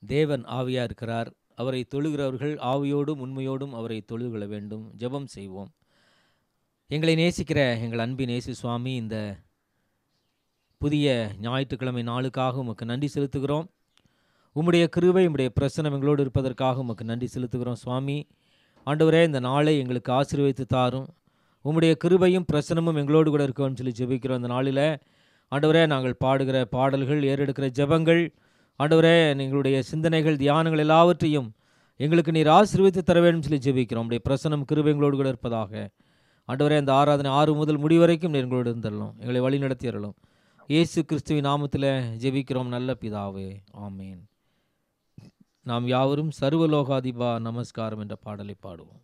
தேவன் ஆவியா இருக்கிறார் அவரை தொழுகிறவர்கள் ஆவியோடும் உண்மையோடும் அவரை தொழுது கொள்ள வேண்டும் ஜெபம் செய்வோம் எங்களை நேசிக்கிற எங்கள் அன்பின் நேசி சுவாமி இந்த புதிய ஞாயிற்றுக்கிழமை நாளுக்காக உமக்கு நன்றி செலுத்துகிறோம் உம்முடைய கிருபை உம்முடைய பிரசனம் எங்களோடு இருப்பதற்காக உமக்கு நன்றி செலுத்துகிறோம் சுவாமி ஆண்டவரே இந்த நாளை எங்களுக்கு ஆசீர்வதித்து தாரும் உம்முடைய கிருபையும் பிரசனமும் எங்களோடு கூட இருக்கணும்னு சொல்லி ஜெபிக்கிறோம் இந்த நாளில் ஆண்டவரே நாங்கள் பாடுகிற பாடல்கள் ஏறெடுக்கிற ஜெபங்கள் ஆண்டவரே எங்களுடைய சிந்தனைகள் தியானங்கள் எல்லாவற்றையும் எங்களுக்கு நீர் ஆசீர்வதித்து தர வேண்டும் சொல்லி ஜெபிக்கிறோம் உம்முடைய பிரசனம் கிருபை எங்களோடு கூட இருப்பதாக ஆண்டவரே அந்த ஆராதனை ஆறு முதல் முடி வரைக்கும் நீர் எங்களோடு இருந்தரலாம் எங்களை வழி நடத்தி அருளும் இயேசு கிறிஸ்துவின் நாமத்தில் ஜெபிக்கிறோம் நல்ல பிதாவே ஆமேன் நாம் யாவரும் சர்வலோகாதிபா நமஸ்காரம் என்ற பாடலை பாடுவோம்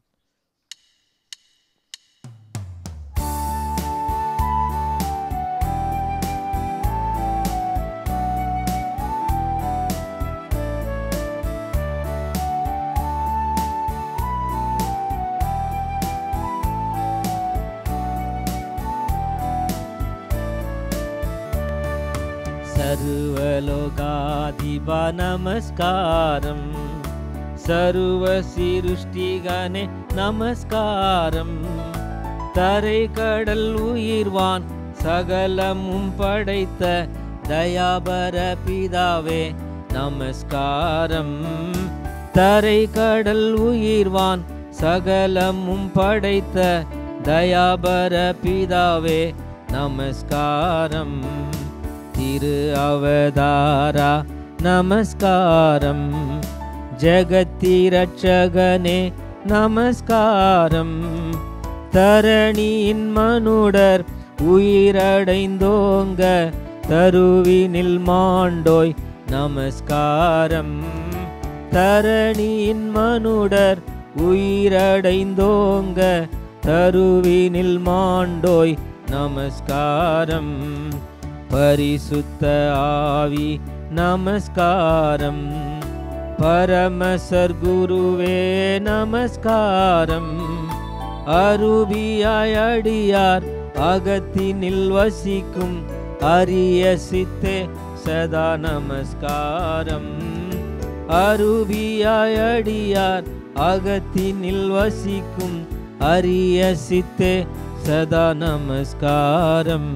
సర్వలోకాధిప నమస్కారం சர்வ சிருஷ்டிகனே நமஸ்காரம் தரை கடல் உயிர்வான் சகலமும் படைத்த தயாபர பிதாவே நமஸ்காரம் தரை கடல் உயிர்வான் சகலமும் படைத்த தயாபர பிதாவே நமஸ்காரம் திரு அவதாரா நமஸ்காரம் ஜெகத்திரட்சகனே நமஸ்காரம் தரணியின் மனுடர் உயிரடைந்தோங்க தருவினில் மாண்டோய் நமஸ்காரம் தரணியின் மனுடர் உயிரடைந்தோங்க தருவினில் மாண்டோய் நமஸ்காரம் பரிசுத்த ஆவி நமஸ்காரம் பரமசர் குருவே நமஸ்காரம் அருபியாய் அடியார் அகத்தினில் வசிக்கும் அரிய சித்தே சதா நமஸ்காரம் அருபியாய் அடியார் அகத்தினில் வசிக்கும் அரிய சித்தே சதா நமஸ்காரம்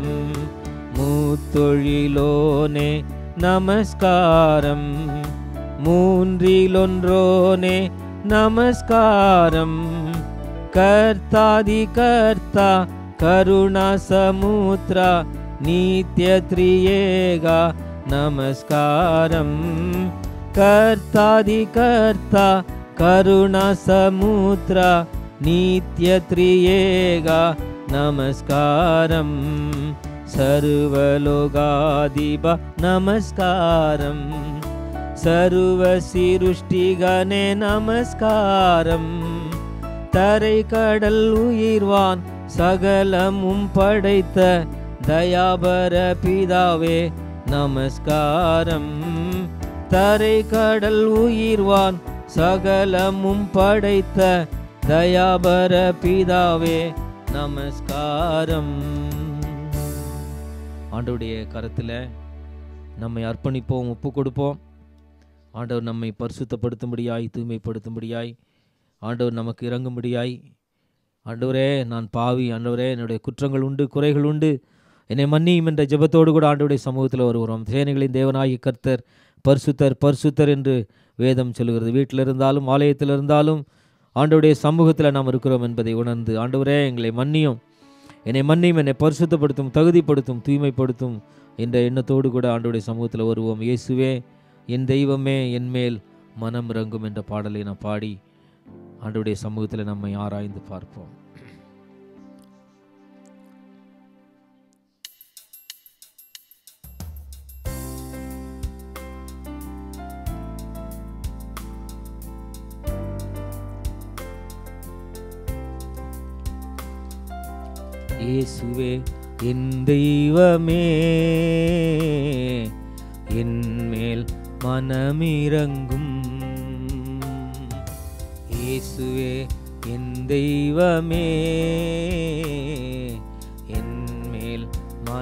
மூத்தொழிலோனே நமஸ்காரம் மூன்றிலொன்றோனே நமஸ்காரம் கர்த்தாதி கர்த்தா கருணா சமுத்ரா நித்ய திரியேகா நமஸ்காரம் கர்த்தாதி கர்த்தா கருணா சமுத்ரா நித்ய திரியேகா நமஸ்காரம் சர்வலோகாதிப நமஸ்காரம் சர்வ சிருஷ்டிகனே நமஸ்காரம் தரை கடல் உயிர்வான் சகலமும் படைத்த தயாபர பிதாவே நமஸ்காரம் தரை கடல் உயிர்வான் சகலமும் படைத்த தயாபர பிதாவே நமஸ்காரம் ஆண்டவருடைய கரத்தில் நம்மை அர்ப்பணிப்போம் ஒப்பு கொடுப்போம் ஆண்டவர் நம்மை பரிசுத்தப்படுத்தும்படியாய் தூய்மைப்படுத்தும்படியாய் ஆண்டவர் நமக்கு இறங்கும்படியாய் ஆண்டவரே நான் பாவி ஆண்டவரே என்னுடைய குற்றங்கள் உண்டு குறைகள் உண்டு என்னை மன்னியும் என்ற ஜெபத்தோடு கூட ஆண்டவருடைய சமூகத்தில் வருகிறோம் சேனைகளின் தேவனாகி கர்த்தர் பரிசுத்தர் பரிசுத்தர் என்று வேதம் சொல்கிறது வீட்டில் இருந்தாலும் ஆலயத்தில் இருந்தாலும் ஆண்டவருடைய சமூகத்தில் நாம் இருக்கிறோம் என்பதை உணர்ந்து ஆண்டவரே எங்களை மன்னியும் என்னை மன்னியும் என்னை பரிசுத்தப்படுத்தும் தகுதிப்படுத்தும் தூய்மைப்படுத்தும் என்ற எண்ணத்தோடு கூட ஆண்டவருடைய சமூகத்தில் வருவோம் இயேசுவே என் தெய்வமே என் மேல் மனம் இறங்கும் என்ற பாடலை நான் பாடி ஆண்டவருடைய சமூகத்தில் நம்மை ஆராய்ந்து பார்ப்போம் இயேசுவே என் தெய்வமே என் மேல் மனமிறங்கும் இயேசுவே என் தெய்வமே என் மேல்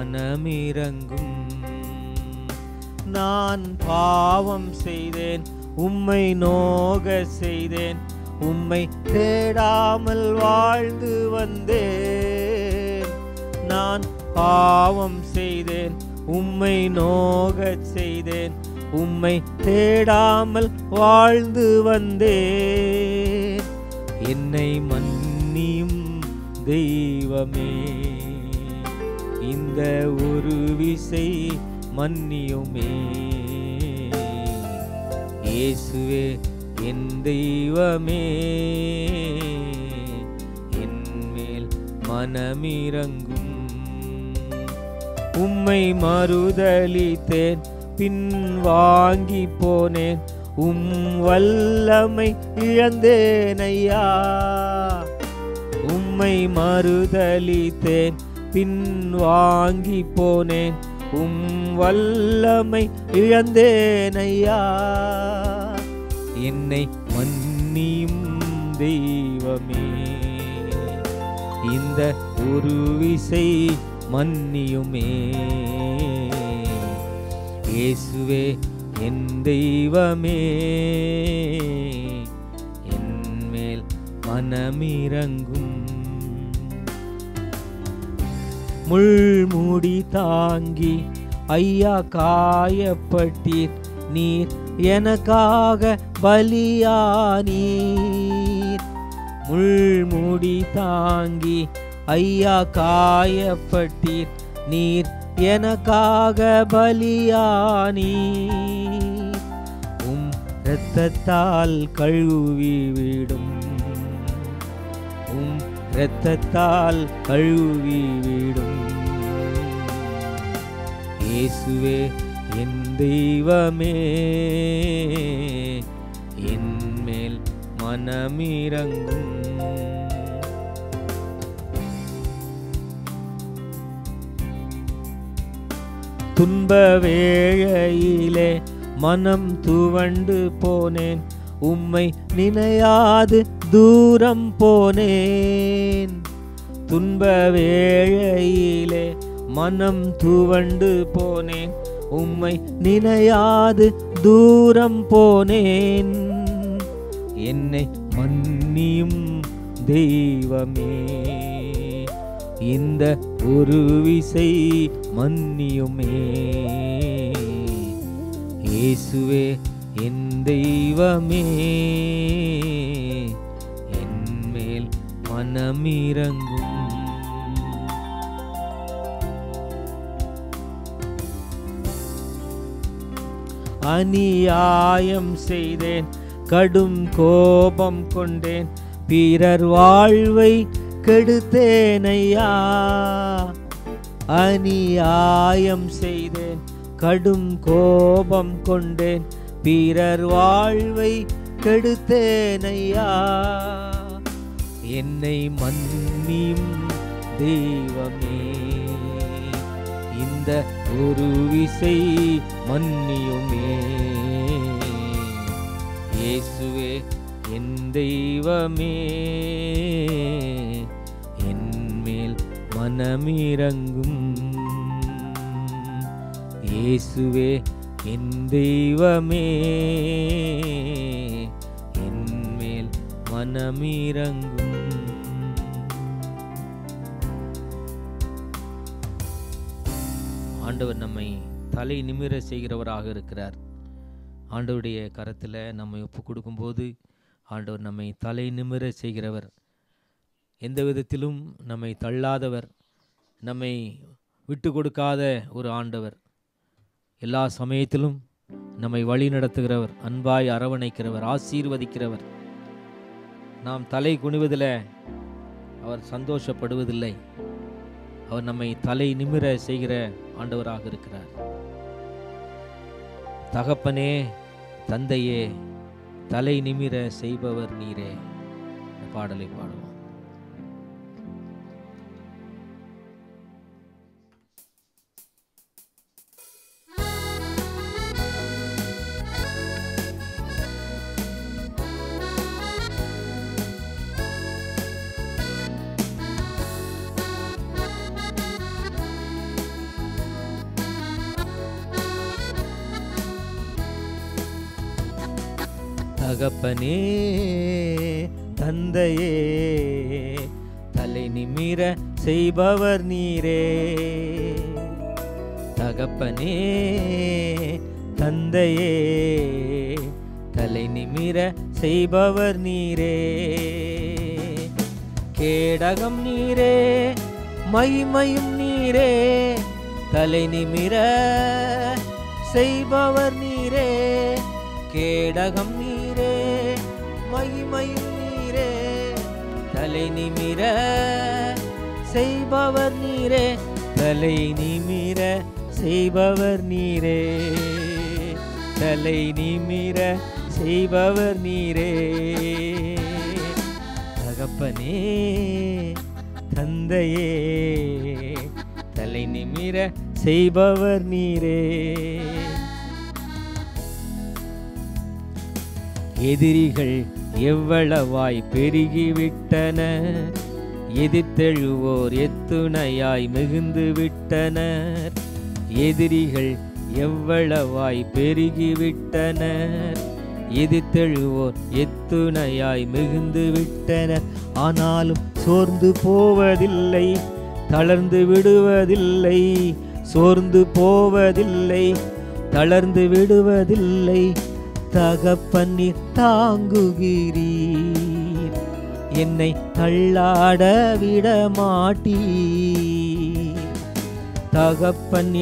மனமிறங்கும் நான் பாவம் செய்தேன் உம்மை நோக செய்தேன் உம்மை தேடாமல் வாழ்ந்து வந்தேன் நான் பாவம் செய்தேன் உம்மை நோகச் செய்தேன் உம்மை தேடாமல் வாழ்ந்து வந்தேன் என்னை மன்னியும் தெய்வமே இந்த ஒரு விசை மன்னியுமே இயேசுவே என் தெய்வமே என் மேல் மனமிரங்கும் உம்மை மறுதலித்தேன் பின் வாங்கி போனேன் உம் வல்லமை இழந்தேன் ஐயா உம்மை மறுதலித்தேன் பின் வாங்கி போனேன் உம் வல்லமை இழந்தேன் ஐயா என்னை மன்னியும் தெய்வமே இந்த ஒரு விசை மன்னியுமே இயேசுவே என் தெய்வமே என் மேல் மனமிரங்கும் முள்முடி தாங்கி ஐயா காயப்பட்டீர் நீர் எனக்காக பலியானீர் முள்முடி தாங்கி ஐயா காயப்பட்டீர் நீர் எனக்காக பலியானீர் உம் இரத்தத்தால் கழுவி விடும் உம் இரத்தத்தால் கழுவி விடும் இயேசுவே என் தெய்வமே என் மேல் மனமிரங்கும் துன்ப வேளையிலே மனம் துவண்டு போனேன் உம்மை நினையாது தூரம் போனேன் துன்ப வேளையிலே மனம் துவண்டு போனேன் உம்மை நினையாது தூரம் போனேன் என்னை மன்னியும் தெய்வமே இந்த ஒரு விசை மன்னியுமே இயேசுவே என் தெய்வமே என் மேல் மனமிரங்கும் அநியாயம் செய்தேன் கடும் கோபம் கொண்டேன் பிறர் வாழ்வை கெடுத்தேனையா அநியாயம் செய்தேன் கடும் கோபம் கொண்டேன் பிறர் வாழ்வை கெடுத்தேனையா என்னை மன்னியும் தெய்வமே இந்த ஒரு விசை மன்னியுமே இயேசுவே என் தெய்வமே என் மேல் மனமிரங்கும் இயேசுவே என் தெய்வமே என் மேல் மனமிரங்கும் ஆண்டவர் நம்மை தலை நிமிர செய்கிறவராக இருக்கிறார் ஆண்டவருடைய கரத்தில் நம்மை ஒப்பு கொடுக்கும்போது ஆண்டவர் நம்மை தலை நிமிர செய்கிறவர் எந்த விதத்திலும் நம்மை தள்ளாதவர் நம்மை விட்டு கொடுக்காத ஒரு ஆண்டவர் எல்லா சமயத்திலும் நம்மை வழி நடத்துகிறவர் அன்பாய் அரவணைக்கிறவர் ஆசீர்வதிக்கிறவர் நாம் தலை குனிவதில் அவர் சந்தோஷப்படுவதில்லை அவர் நம்மை தலை நிமிர செய்கிற ஆண்டவராக இருக்கிறார் தகப்பனே தந்தையே தலை நிமிர செய்பவர் நீரே இந்த பாடலை பாடுவோம் தகப்பனே தந்தையே தலை நிமிர செய்பவர் நீரே தகப்பனே தந்தையே தலை நிமிர செய்பவர் நீரே கேடகம் நீரே மகிமையும் நீரே தலை நிமிர செய்பவர் நீரே கேடகம் நீரே மகிமையும் நீரே தலை நிமிர செய்பவர் நீரே தலை நிமிர செய்பவர் நீரே தலை நிமிர செய்பவர் நீரே தகப்பனே தந்தையே தலை நிமிர செய்பவர் நீரே எதிரிகள் எவ்வளவாய் பெருகிவிட்டன எதிர்த்தெழுவோர் எத்துணையாய் மிகுந்து விட்டனர் எதிரிகள் எவ்வளவாய் பெருகிவிட்டனர் எதிர்த்தெழுவோர் எத்துணையாய் மிகுந்து விட்டனர் ஆனாலும் சோர்ந்து போவதில்லை தளர்ந்து விடுவதில்லை சோர்ந்து போவதில்லை தளர்ந்து விடுவதில்லை தகப்பன்னி தாங்குகிறீர் என்னை தள்ளாட விட மாட்டீர் தகப்பன்னி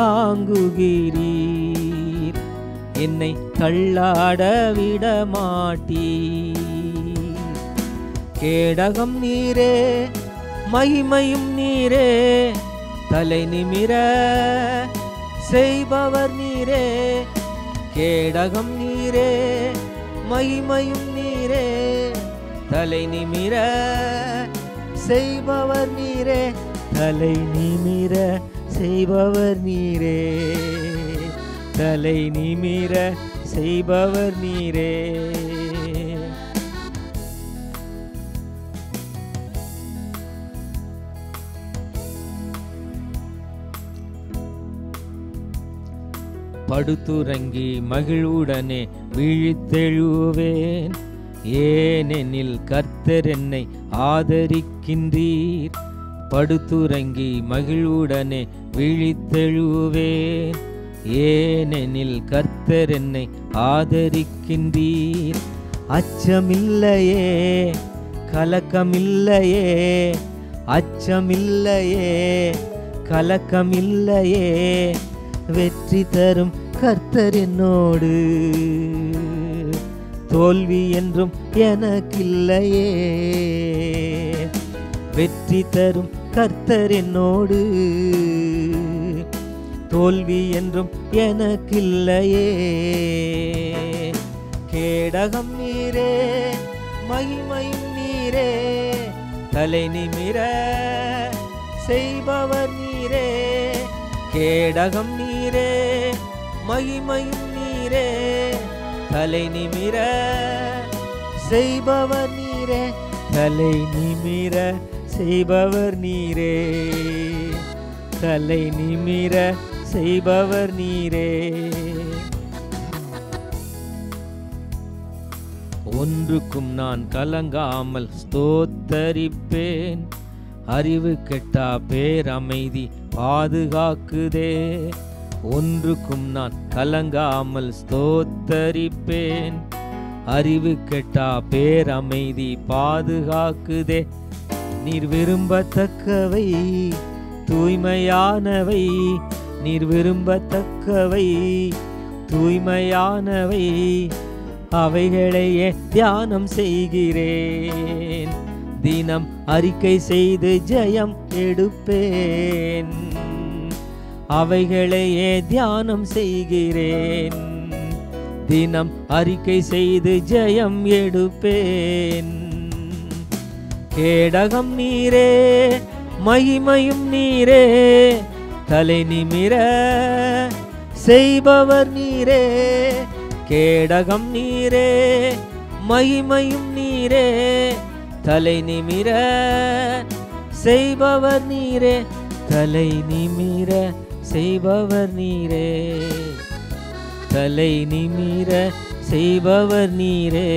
தாங்குகிறீர் என்னை தள்ளாட விட மாட்டீர் கேடகம் நீரே மகிமையும் நீரே தலை நிமிர செய்பவர் நீரே கேடகம் நீரே மகிமையும் நீரே தலை நிமிர செய்பவர் நீரே தலை நிமிர செய்பவர் நீரே தலை நிமிர செய்பவர் நீரே படுத்துறங்கி மகிழ்வுடனே விழித்தெழுவேன் ஏனெனில் கர்த்தர் என்னை ஆதரிக்கின்றீர் படுத்துறங்கி மகிழ்வுடனே விழித்தெழுவேன் ஏனெனில் கர்த்தர் என்னை ஆதரிக்கின்றீர் அச்சமில்லையே கலக்கமில்லையே அச்சமில்லையே கலக்கமில்லையே வெற்றி தரும் கர்த்தர் என்னோடு தோல்வி என்றும் எனக்கில்லையே வெற்றி தரும் கர்த்தர் என்னோடு தோல்வி என்றும் எனக்கில்லையே கேடகம் நீரே மகிமையும் நீரே தலை நிமிர செய்பவர் நீரே கேடகம் நீரே மகிமையும் நீரே தலை நிமிர செய்பவர் நீரே தலை நிமிர செய்பவர் நீரே தலை நிமிர செய்பவர் நீரே ஒன்றுக்கும் நான் கலங்காமல் ஸ்தோத்தரிப்பேன் அறிவு கெட்டா பேரமைதி பாதுகாக்குதே ஒன்றுக்கும் நான் கலங்காமல் ஸ்தோத்தரிப்பேன் அறிவு கெட்டா பேரமைதி பாதுகாக்குதே நீர் விரும்பத்தக்கவை தூய்மையானவை நீர் விரும்பத்தக்கவை தூய்மையானவை அவைகளையே தியானம் செய்கிறேன் தினம் அறிக்கை செய்து ஜெயம் எடுப்பேன் அவைகளையே தியானம் செய்கிறேன் தினம் அறிக்கை செய்து ஜெயம் எடுப்பேன் கேடகம் நீரே மகிமையும் நீரே தலை நிமிர செய்பவர் நீரே கேடகம் நீரே மகிமையும் நீரே தலை நிமிர செய்பவர் நீரே தலை நிமிர செய்பவர் நீரே தலை நிமிர செய்பவர் நீரே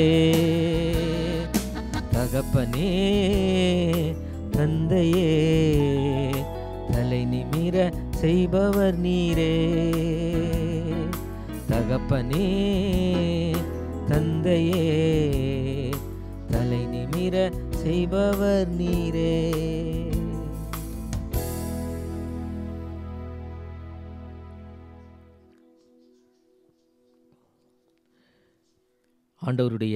தகப்பனே தந்தையே தலை நிமிர செய்பவர் நீரே தகப்பனே தந்தையே தலை நிமிர செய்பவர் நீரே ஆண்டவருடைய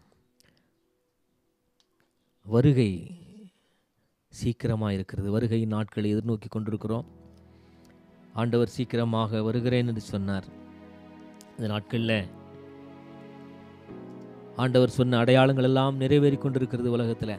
வருகை சீக்கிரமாக இருக்கிறது வருகையின் நாட்களை எதிர்நோக்கி கொண்டிருக்கிறோம் ஆண்டவர் சீக்கிரமாக வருகிறேன் என்று சொன்னார் இந்த நாட்களில் ஆண்டவர் சொன்ன அடையாளங்கள் எல்லாம் நிறைவேறி கொண்டிருக்கிறது உலகத்தில்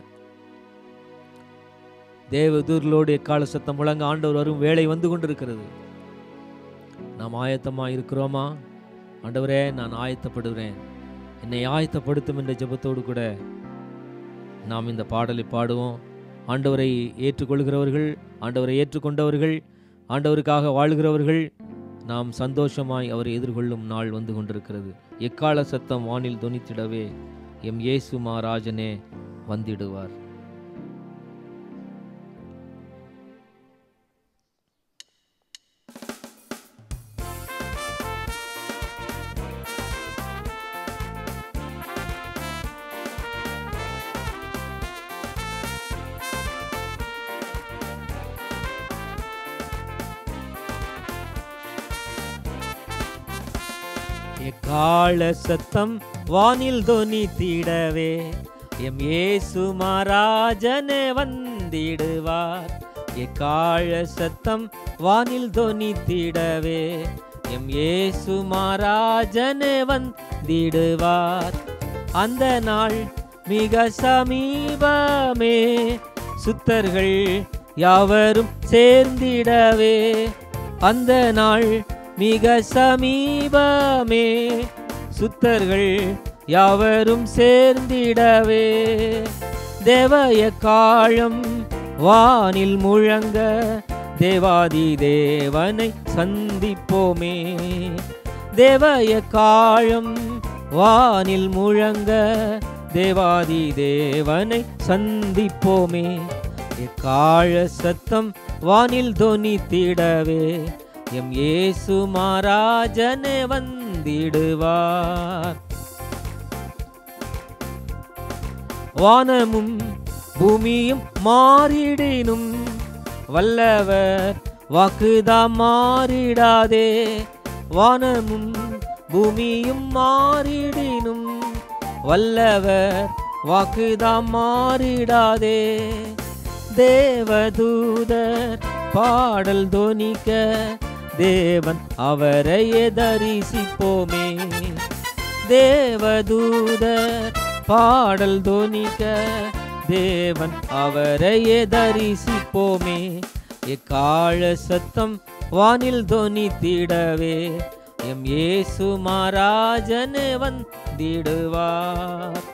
தேவதூர்களோடு எக்கால சத்தம் முழங்க ஆண்டவர் வரும் வேலை வந்து கொண்டிருக்கிறது நாம் ஆயத்தமாக இருக்கிறோமா ஆண்டவரே நான் ஆயத்தப்படுகிறேன் என்னை ஆயத்தப்படுத்தும் என்ற ஜெபத்தோடு கூட நாம் இந்த பாடலை பாடுவோம் ஆண்டவரை ஏற்றுக்கொள்கிறவர்கள் ஆண்டவரை ஏற்றுக்கொண்டவர்கள் ஆண்டவருக்காக வாழ்கிறவர்கள் நாம் சந்தோஷமாய் அவரை எதிர்கொள்ளும் நாள் வந்து கொண்டிருக்கிறது எக்கால சத்தம் வானில் தொனித்திடவே எம் இயேசு மகாராஜனே வந்திடுவார் எக்கால சத்தம் வானில் தொனித்திடவே எம் இயேசு மகாராஜனே வந்திடுவார் எக்கால சத்தம் வானில் தொனித்திடவே எம் இயேசு மகாராஜனே வந்திடுவார் அந்த நாள் மிக சமீபமே சுத்தர்கள் யாவரும் சேர்ந்திடவே அந்த நாள் மிக சமீபமே சுத்தர்கள் யாவரும் சேர்ந்திடவே தேவய காலம் வானில் முழங்க தேவாதி தேவனை சந்திப்போமே தேவய காலம் வானில் முழங்க தேவாதி தேவனை சந்திப்போமே எக்காழ சத்தம் வானில் தொனித்திடவே எம் இயேசு மகாராஜனே வந்திடுவார் வானமும் பூமியும் மாறிடினும் வல்லவர் வாக்குதாம் மாறிடாதே வானமும் பூமியும் மாறிடினும் வல்லவர் வாக்குதாம் மாறிடாதே தேவதூதர் பாடல் தோனிக்க தேவன் அவரையே தரிசிப்போமே தேவதூதர் பாடல் தோனிக்க தேவன் அவரையே தரிசிப்போமே எக்கால சத்தம் வானில் தோனித்திடவே எம் இயேசு மகாராஜனே வந்திடுவார்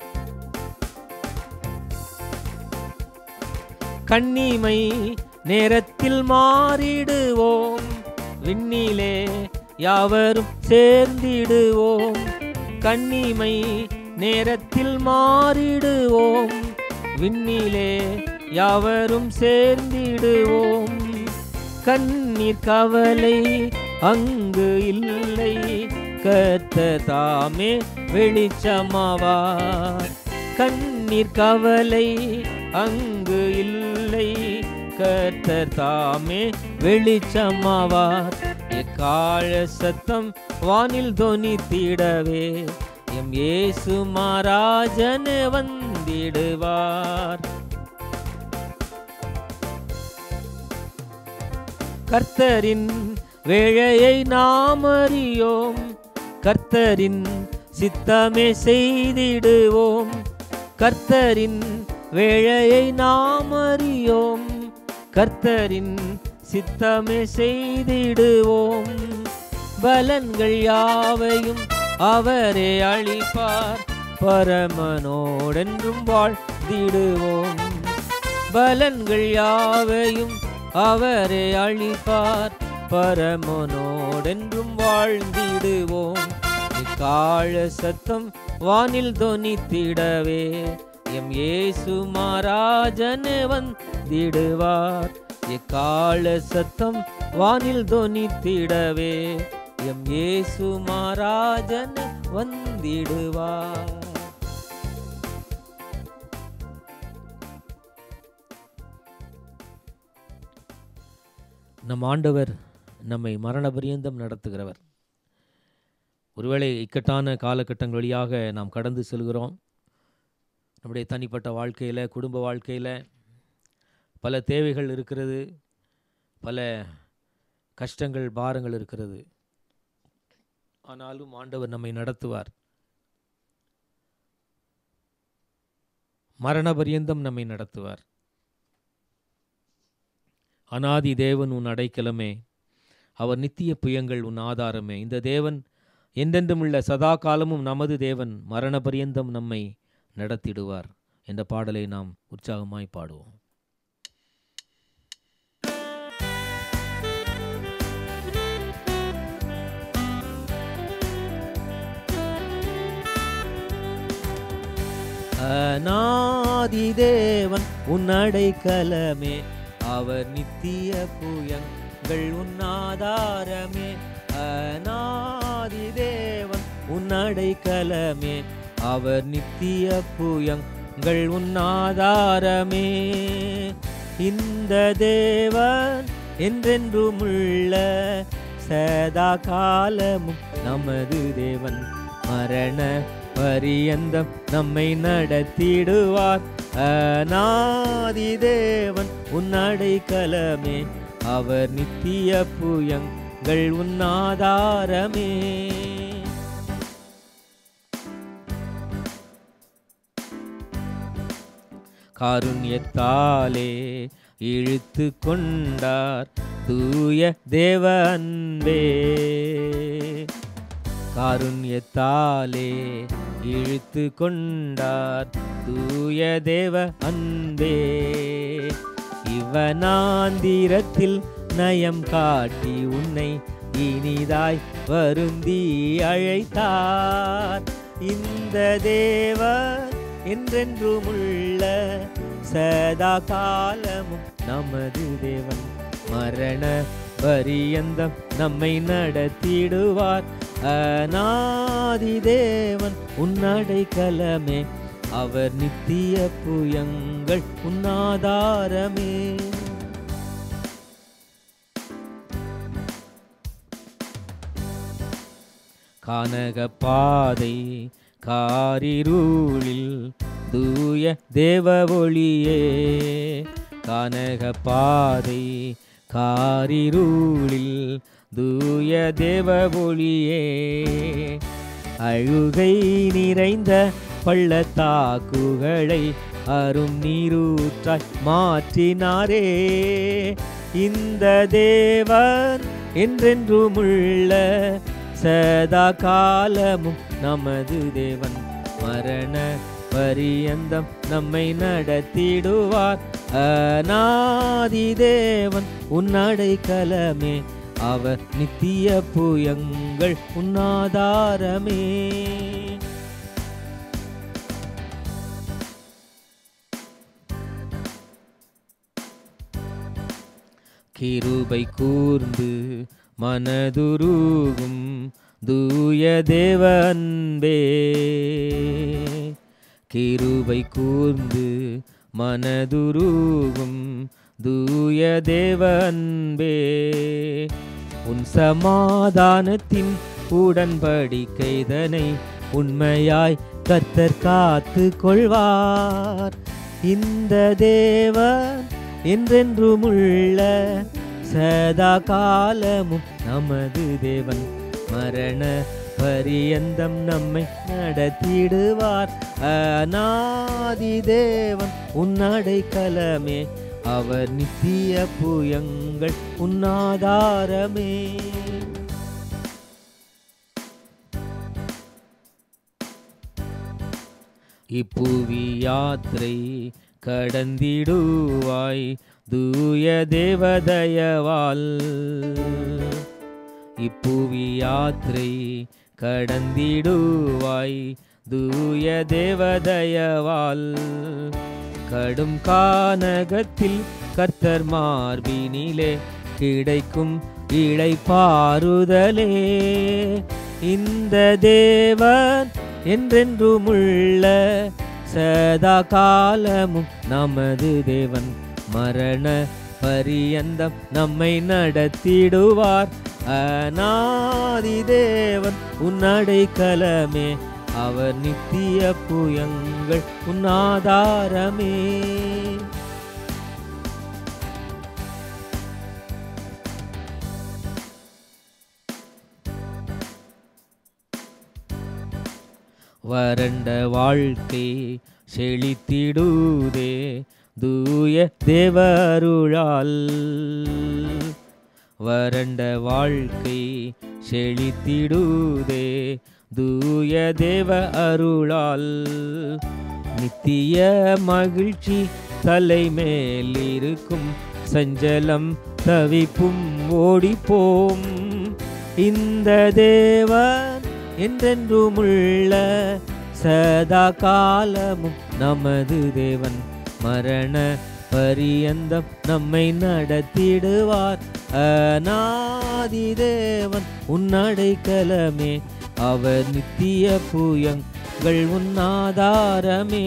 கண்ணிமை நேரத்தில் மாறிடுவோம் விண்ணிலே யாவரும் சேர்ந்திடுவோம் கண்ணிமை நேரத்தில் மாறிடுவோம் விண்ணிலே யாவரும் சேர்ந்திடுவோம் கண்ணீர் கவலை அங்கு இல்லை கத்த தாமே வெளிச்சமாவார் கண்ணீர் கவலை அங்கு இல்லை கர்த்தர் தாமே வெளிச்சமாவார் எக்கால சத்தம் வானில் தொனித்திடவே எம் இயேசு மகாராஜன் வந்திடுவார் கர்த்தரின் வேளையை நாம் அறியோம் கர்த்தரின் சித்தமே செய்திடுவோம் கர்த்தரின் வேளையை நாம் அறியோம் கர்த்தரின் சித்தமே செய்திடுவோம் பலன்கள் யாவையும் அவரே அளிப்பார் பரமனோடென்றும் வாழ்ந்திடுவோம் பலன்கள் யாவையும் அவரே அளிப்பார் பரமனோடென்றும் வாழ்ந்திடுவோம் எக்கால சத்தம் வானில் தொனித்திடவே எம் ஏசு மாராஜன் வந்திடுவார் எக்கால சத்தம் வானில் தொனித்திடவே எம் ஏசு மாராஜன் வந்திடுவார் நம் ஆண்டவர் நம்மை மரண பரியந்தம் நடத்துகிறவர் ஒருவேளை இக்கட்டான காலகட்டங்கள் வழியாக நாம் கடந்து செல்கிறோம் நம்முடைய தனிப்பட்ட வாழ்க்கையில் குடும்ப வாழ்க்கையில் பல தேவைகள் இருக்கிறது பல கஷ்டங்கள் பாரங்கள் இருக்கிறது ஆனாலும் ஆண்டவர் நம்மை நடத்துவார் மரண பரியந்தம் நம்மை நடத்துவார் அனாதி தேவன் உன் அடைக்கலமே அவர் நித்திய புயங்கள் உன் ஆதாரமே இந்த தேவன் என்றென்றும் உள்ள சதா காலமும் நமது தேவன் மரண பரியந்தம் நம்மை நடத்திடுவார் என்ற பாடலை நாம் உற்சாகமாய் பாடுவோம் அநாதி தேவன் உன் அடைக்கலமே அவர் நித்திய புயங்கள் உன் ஆதாரமே அநாதி தேவன் உன் அடைக்கலமே அவர் நித்திய புயங்கள் உன் ஆதாரமே இந்த தேவன் என்றென்றும் உள்ள சதா காலமும் நமது தேவன் மரண பரியந்தம் நம்மை நடத்திடுவார் அநாதி தேவன் உன் அடைக்கலமே அவர் நித்திய புயங்கள் உன் ஆதாரமே காருண்யத்தாலே இழுத்து கொண்டார் தூய தேவ அன்பே காருண்யத்தாலே இழுத்து கொண்டார் தூய தேவ அன்பே இவனாந்திரத்தில் நயம் காட்டி உன்னை இனிதாய் வருந்தி அழைத்தார் இந்த தேவர் என்றென்றும் உள்ள சதா காலமும் நமது தேவன் மரண பரியந்தம் நம்மை நடத்திடுவார் அநாதி தேவன் உன்னடை கலமே அவர் நித்திய புயங்கள் உன்னாதாரமே கானக பாதை காரிருளில் தூய தேவ ஒளியே கானக பாதை காரிருளில் தூய தேவ ஒளியே அழுகை நிறைந்த பள்ளத்தாக்குகளை அரும் நீரூற்றாய் மாற்றினாரே இந்த தேவன் என்றென்றும் உள்ள சதா காலமும் நமது தேவன் மரண பரியந்தம் நம்மை நடத்திடுவார் அநாதி தேவன் உன்னடை கலமே அவர் நித்திய புயங்கள் உன்னாதாரமே கிருபை கூர்ந்து மனதுருகும் தூய தேவ அன்பே கிருபை கூர்ந்து மனதுருகும் தூய தேவ அன்பே உன் சமாதானத்தின் உடன்படிக்கைதனை உண்மையாய் கர்த்தர் காத்து கொள்வார் இந்த தேவன் என்றென்றும் உள்ள சதா காலமும் நமது தேவன் மரண பரியந்தம் நம்மை நடத்திடுவார் அநாதி தேவன் உன்னடை கலமே அவர் நித்திய புயங்கள் உன்னாதாரமே இப்புவி யாத்திரை கடந்திடுவாய் தூய தேவதயவால் இப்புவி யாத்திரை கடந்திடுவாய் தூய தேவதயவால் கடும் கானகத்தில் கர்த்தர் மார்பினிலே கிடைக்கும் இளைப்பாறுதலே இந்த தேவன் என்றென்றுமுள்ள சதா காலமும் நமது தேவன் மரண பரியந்தம் நம்மை நடத்திடுவார் அநாதி தேவன் உன்னடைக்கலமே அவர் நித்திய புயங்கள் உன்னாதாரமே வறண்ட வாழ்க்கை செழித்திடுதே தூய தேவருளால் வறண்ட வாழ்க்கை செழித்திடுதே தூய தேவ அருளால் நித்திய மகிழ்ச்சி தலைமேல் இருக்கும் சஞ்சலம் தவிப்பும் ஓடிப்போம் இந்த தேவன் என்றென்றுமுள்ள சதா காலமும் நமது தேவன் மரண பரியந்தம் நம்மை நடத்திடுவார் அநாதி தேவன் உன்னடைக்கலமே அவர் நித்திய புயங்கள் உன்னாதாரமே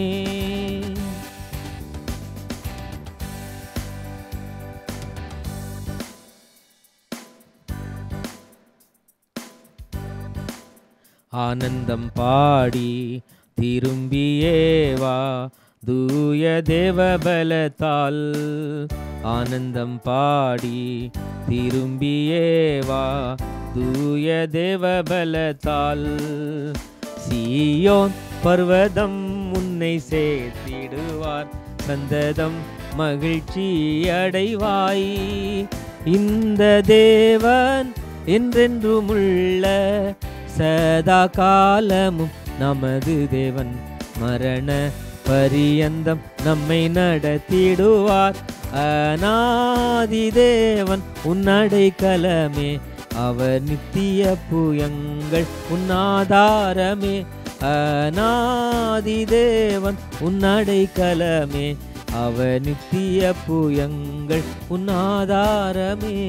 ஆனந்தம் பாடி திரும்பியே வா தூய தேவ பலத்தால் ஆனந்தம் பாடி திரும்பியே வா தூய தேவ பலத்தால் சீயோன் பர்வதம் உன்னை சேர்த்திடுவார் சந்ததம் மகிழ்ச்சி அடைவாய் இந்த தேவன் என்றென்றுமுள்ள சதா காலமும் நமது தேவன் மரண பரியந்தம் நம்மை நடத்திடுவார் அநாதி தேவன் உன்னடைக்கலமே அவர் நித்திய புயங்கள் உன்னாதாரமே அநாதி தேவன் உன்னடைக்கலமே அவர் நித்திய புயங்கள் உன்னாதாரமே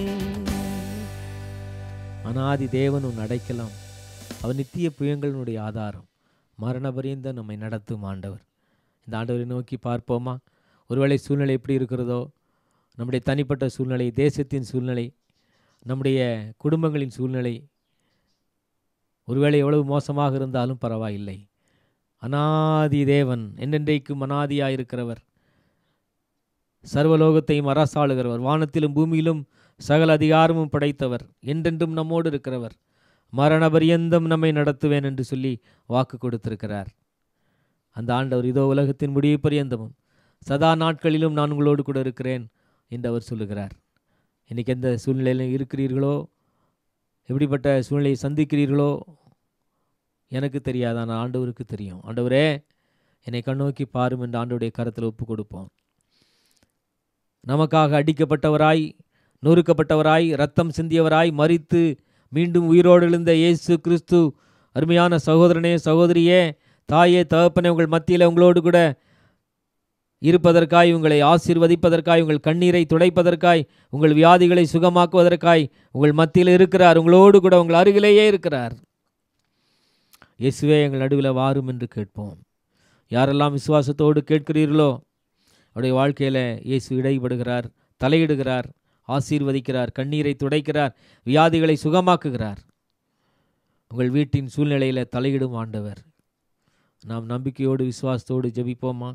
அனாதி தேவன் உன் அடைக்கலாம் அவர் நித்திய புயங்களினுடைய ஆதாரம் மரண பரியந்த நம்மை நடத்தும் ஆண்டவர் இந்த ஆண்டவரை நோக்கி பார்ப்போமா ஒருவேளை சூழ்நிலை எப்படி இருக்கிறதோ நம்முடைய தனிப்பட்ட சூழ்நிலை தேசத்தின் சூழ்நிலை நம்முடைய குடும்பங்களின் சூழ்நிலை ஒருவேளை எவ்வளவு மோசமாக இருந்தாலும் பரவாயில்லை அனாதி தேவன் என்னென்றைக்கும் அனாதியாயிருக்கிறவர் சர்வலோகத்தையும் அரசாளுகிறவர் வானத்திலும் பூமியிலும் சகல அதிகாரமும் படைத்தவர் என்றென்றும் நம்மோடு இருக்கிறவர் மரண பரியந்தம் நம்மை நடத்துவேன் என்று சொல்லி வாக்கு கொடுத்திருக்கிறார் அந்த ஆண்டவர் இதோ உலகத்தின் முடிவு பரியந்தமும் சதா நாட்களிலும் நான் உங்களோடு கூட இருக்கிறேன் என்று அவர் சொல்லுகிறார் இன்றைக்கி எந்த சூழ்நிலையில் இருக்கிறீர்களோ எப்படிப்பட்ட சூழ்நிலையை சந்திக்கிறீர்களோ எனக்கு தெரியாது ஆனால் ஆண்டவருக்கு தெரியும் ஆண்டவரே என்னை கண்ணோக்கி பாரும் என்று ஆண்டவருடைய கரத்தில் ஒப்பு கொடுப்போம் நமக்காக அடிக்கப்பட்டவராய் நொறுக்கப்பட்டவராய் ரத்தம் சிந்தியவராய் மறித்து மீண்டும் உயிரோடு எழுந்த இயேசு கிறிஸ்து அருமையான சகோதரனே சகோதரியே தாயே தகப்பனே உங்கள் மத்தியில் உங்களோடு கூட இருப்பதற்காய் உங்களை ஆசீர்வதிப்பதற்காய் உங்கள் கண்ணீரை துடைப்பதற்காய் உங்கள் வியாதிகளை சுகமாக்குவதற்காய் உங்கள் மத்தியில் இருக்கிறார் உங்களோடு கூட உங்கள் அருகிலேயே இருக்கிறார் இயேசுவே எங்கள் நடுவில் வாரும் என்று கேட்போம் யாரெல்லாம் விசுவாசத்தோடு கேட்கிறீர்களோ அவருடைய வாழ்க்கையில் இயேசு இடைபடுகிறார் தலையிடுகிறார் ஆசீர்வதிக்கிறார் கண்ணீரை துடைக்கிறார் வியாதிகளை சுகமாக்குகிறார் உங்கள் வீட்டின் சூழ்நிலையில் தலையிடும் ஆண்டவர் நாம் நம்பிக்கையோடு விசுவாசத்தோடு ஜெபிப்போமா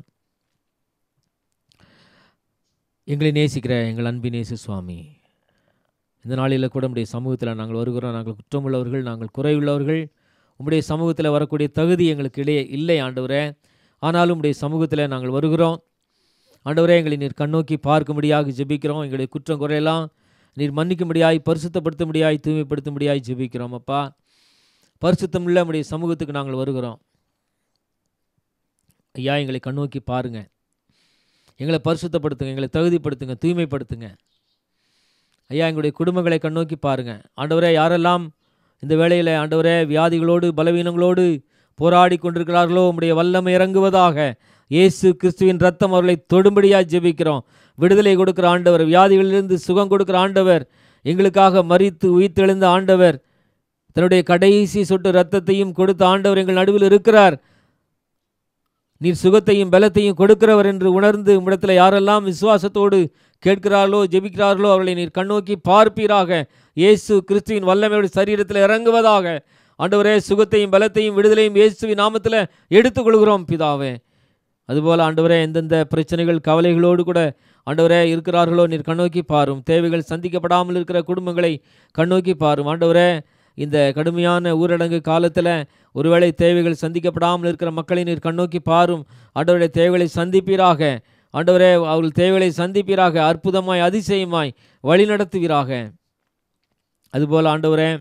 எங்களை நேசிக்கிற எங்கள் அன்பின் நேசு சுவாமி இந்த நாளில் கூட உடைய சமூகத்தில் நாங்கள் வருகிறோம் நாங்கள் குற்றமுள்ளவர்கள் நாங்கள் குறையுள்ளவர்கள் உம்முடைய சமூகத்தில் வரக்கூடிய தகுதி எங்களுக்கு இடையே இல்லை ஆண்டவரே ஆனாலும் உடைய சமூகத்தில் நாங்கள் வருகிறோம் ஆண்டவரே எங்களை நீர் கண்ணோக்கி பார்க்கும்படியாக ஜெபிக்கிறோம் எங்களுடைய குற்றம் குறையெல்லாம் நீர் மன்னிக்கும்படியாய் பரிசுத்தப்படுத்தும்படியாய் தூய்மைப்படுத்தும்படியாய் ஜெபிக்கிறோம் அப்பா பரிசுத்தம் உள்ள நம்முடைய சமூகத்துக்கு நாங்கள் வருகிறோம் ஐயா எங்களை கண்ணோக்கி பாருங்க எங்களை பரிசுத்தப்படுத்துங்க எங்களை தகுதிப்படுத்துங்க தூய்மைப்படுத்துங்க ஐயா எங்களுடைய குடும்பங்களை கண்ணோக்கி பாருங்க ஆண்டவரே யாரெல்லாம் இந்த வேளையில் ஆண்டவரே வியாதிகளோடு பலவீனங்களோடு போராடி கொண்டிருக்கிறார்களோ உம்முடைய வல்லமை இறங்குவதாக இயேசு கிறிஸ்துவின் ரத்தம் அவர்களை தொடும்படியாக ஜெபிக்கிறோம் விடுதலை கொடுக்கிற ஆண்டவர் வியாதிகளிலிருந்து சுகம் கொடுக்கிற ஆண்டவர் எங்களுக்காக மறித்து உயிர்த்தெழுந்த ஆண்டவர் தன்னுடைய கடைசி சொட்டு ரத்தத்தையும் கொடுத்த ஆண்டவர் எங்கள் நடுவில் இருக்கிறார் நீர் சுகத்தையும் பலத்தையும் கொடுக்கிறவர் என்று உணர்ந்து உம்மிடத்தில் யாரெல்லாம் விசுவாசத்தோடு கேட்கிறார்களோ ஜெபிக்கிறார்களோ அவர்களை நீர் கண்ணோக்கி பார்ப்பீராக இயேசு கிறிஸ்துவின் வல்லமையோடு சரீரத்தில் இறங்குவதாக ஆண்டவரே சுகத்தையும் பலத்தையும் விடுதலையும் இயேசுவின் நாமத்தில் எடுத்துக்கொள்கிறோம் பிதாவே அதுபோல் ஆண்டவரே எந்தெந்த பிரச்சனைகள் கவலைகளோடு கூட ஆண்டவரே இருக்கிறார்களோ நீர் கண்ணோக்கி பாரும் தேவைகள் சந்திக்கப்படாமல் இருக்கிற குடும்பங்களை கண்ணோக்கி பாரும் ஆண்டவரே இந்த கடுமையான ஊரடங்கு காலத்தில் ஒருவேளை தேவைகள் சந்திக்கப்படாமல் இருக்கிற மக்களை நீர் கண்ணோக்கி பாரும் ஆண்டவருடைய தேவைகளை சந்திப்பீராக ஆண்டவரே அவர்கள் தேவைகளை சந்திப்பீராக அற்புதமாய் அதிசயமாய் வழிநடத்துவீராக அதுபோல் ஆண்டவரே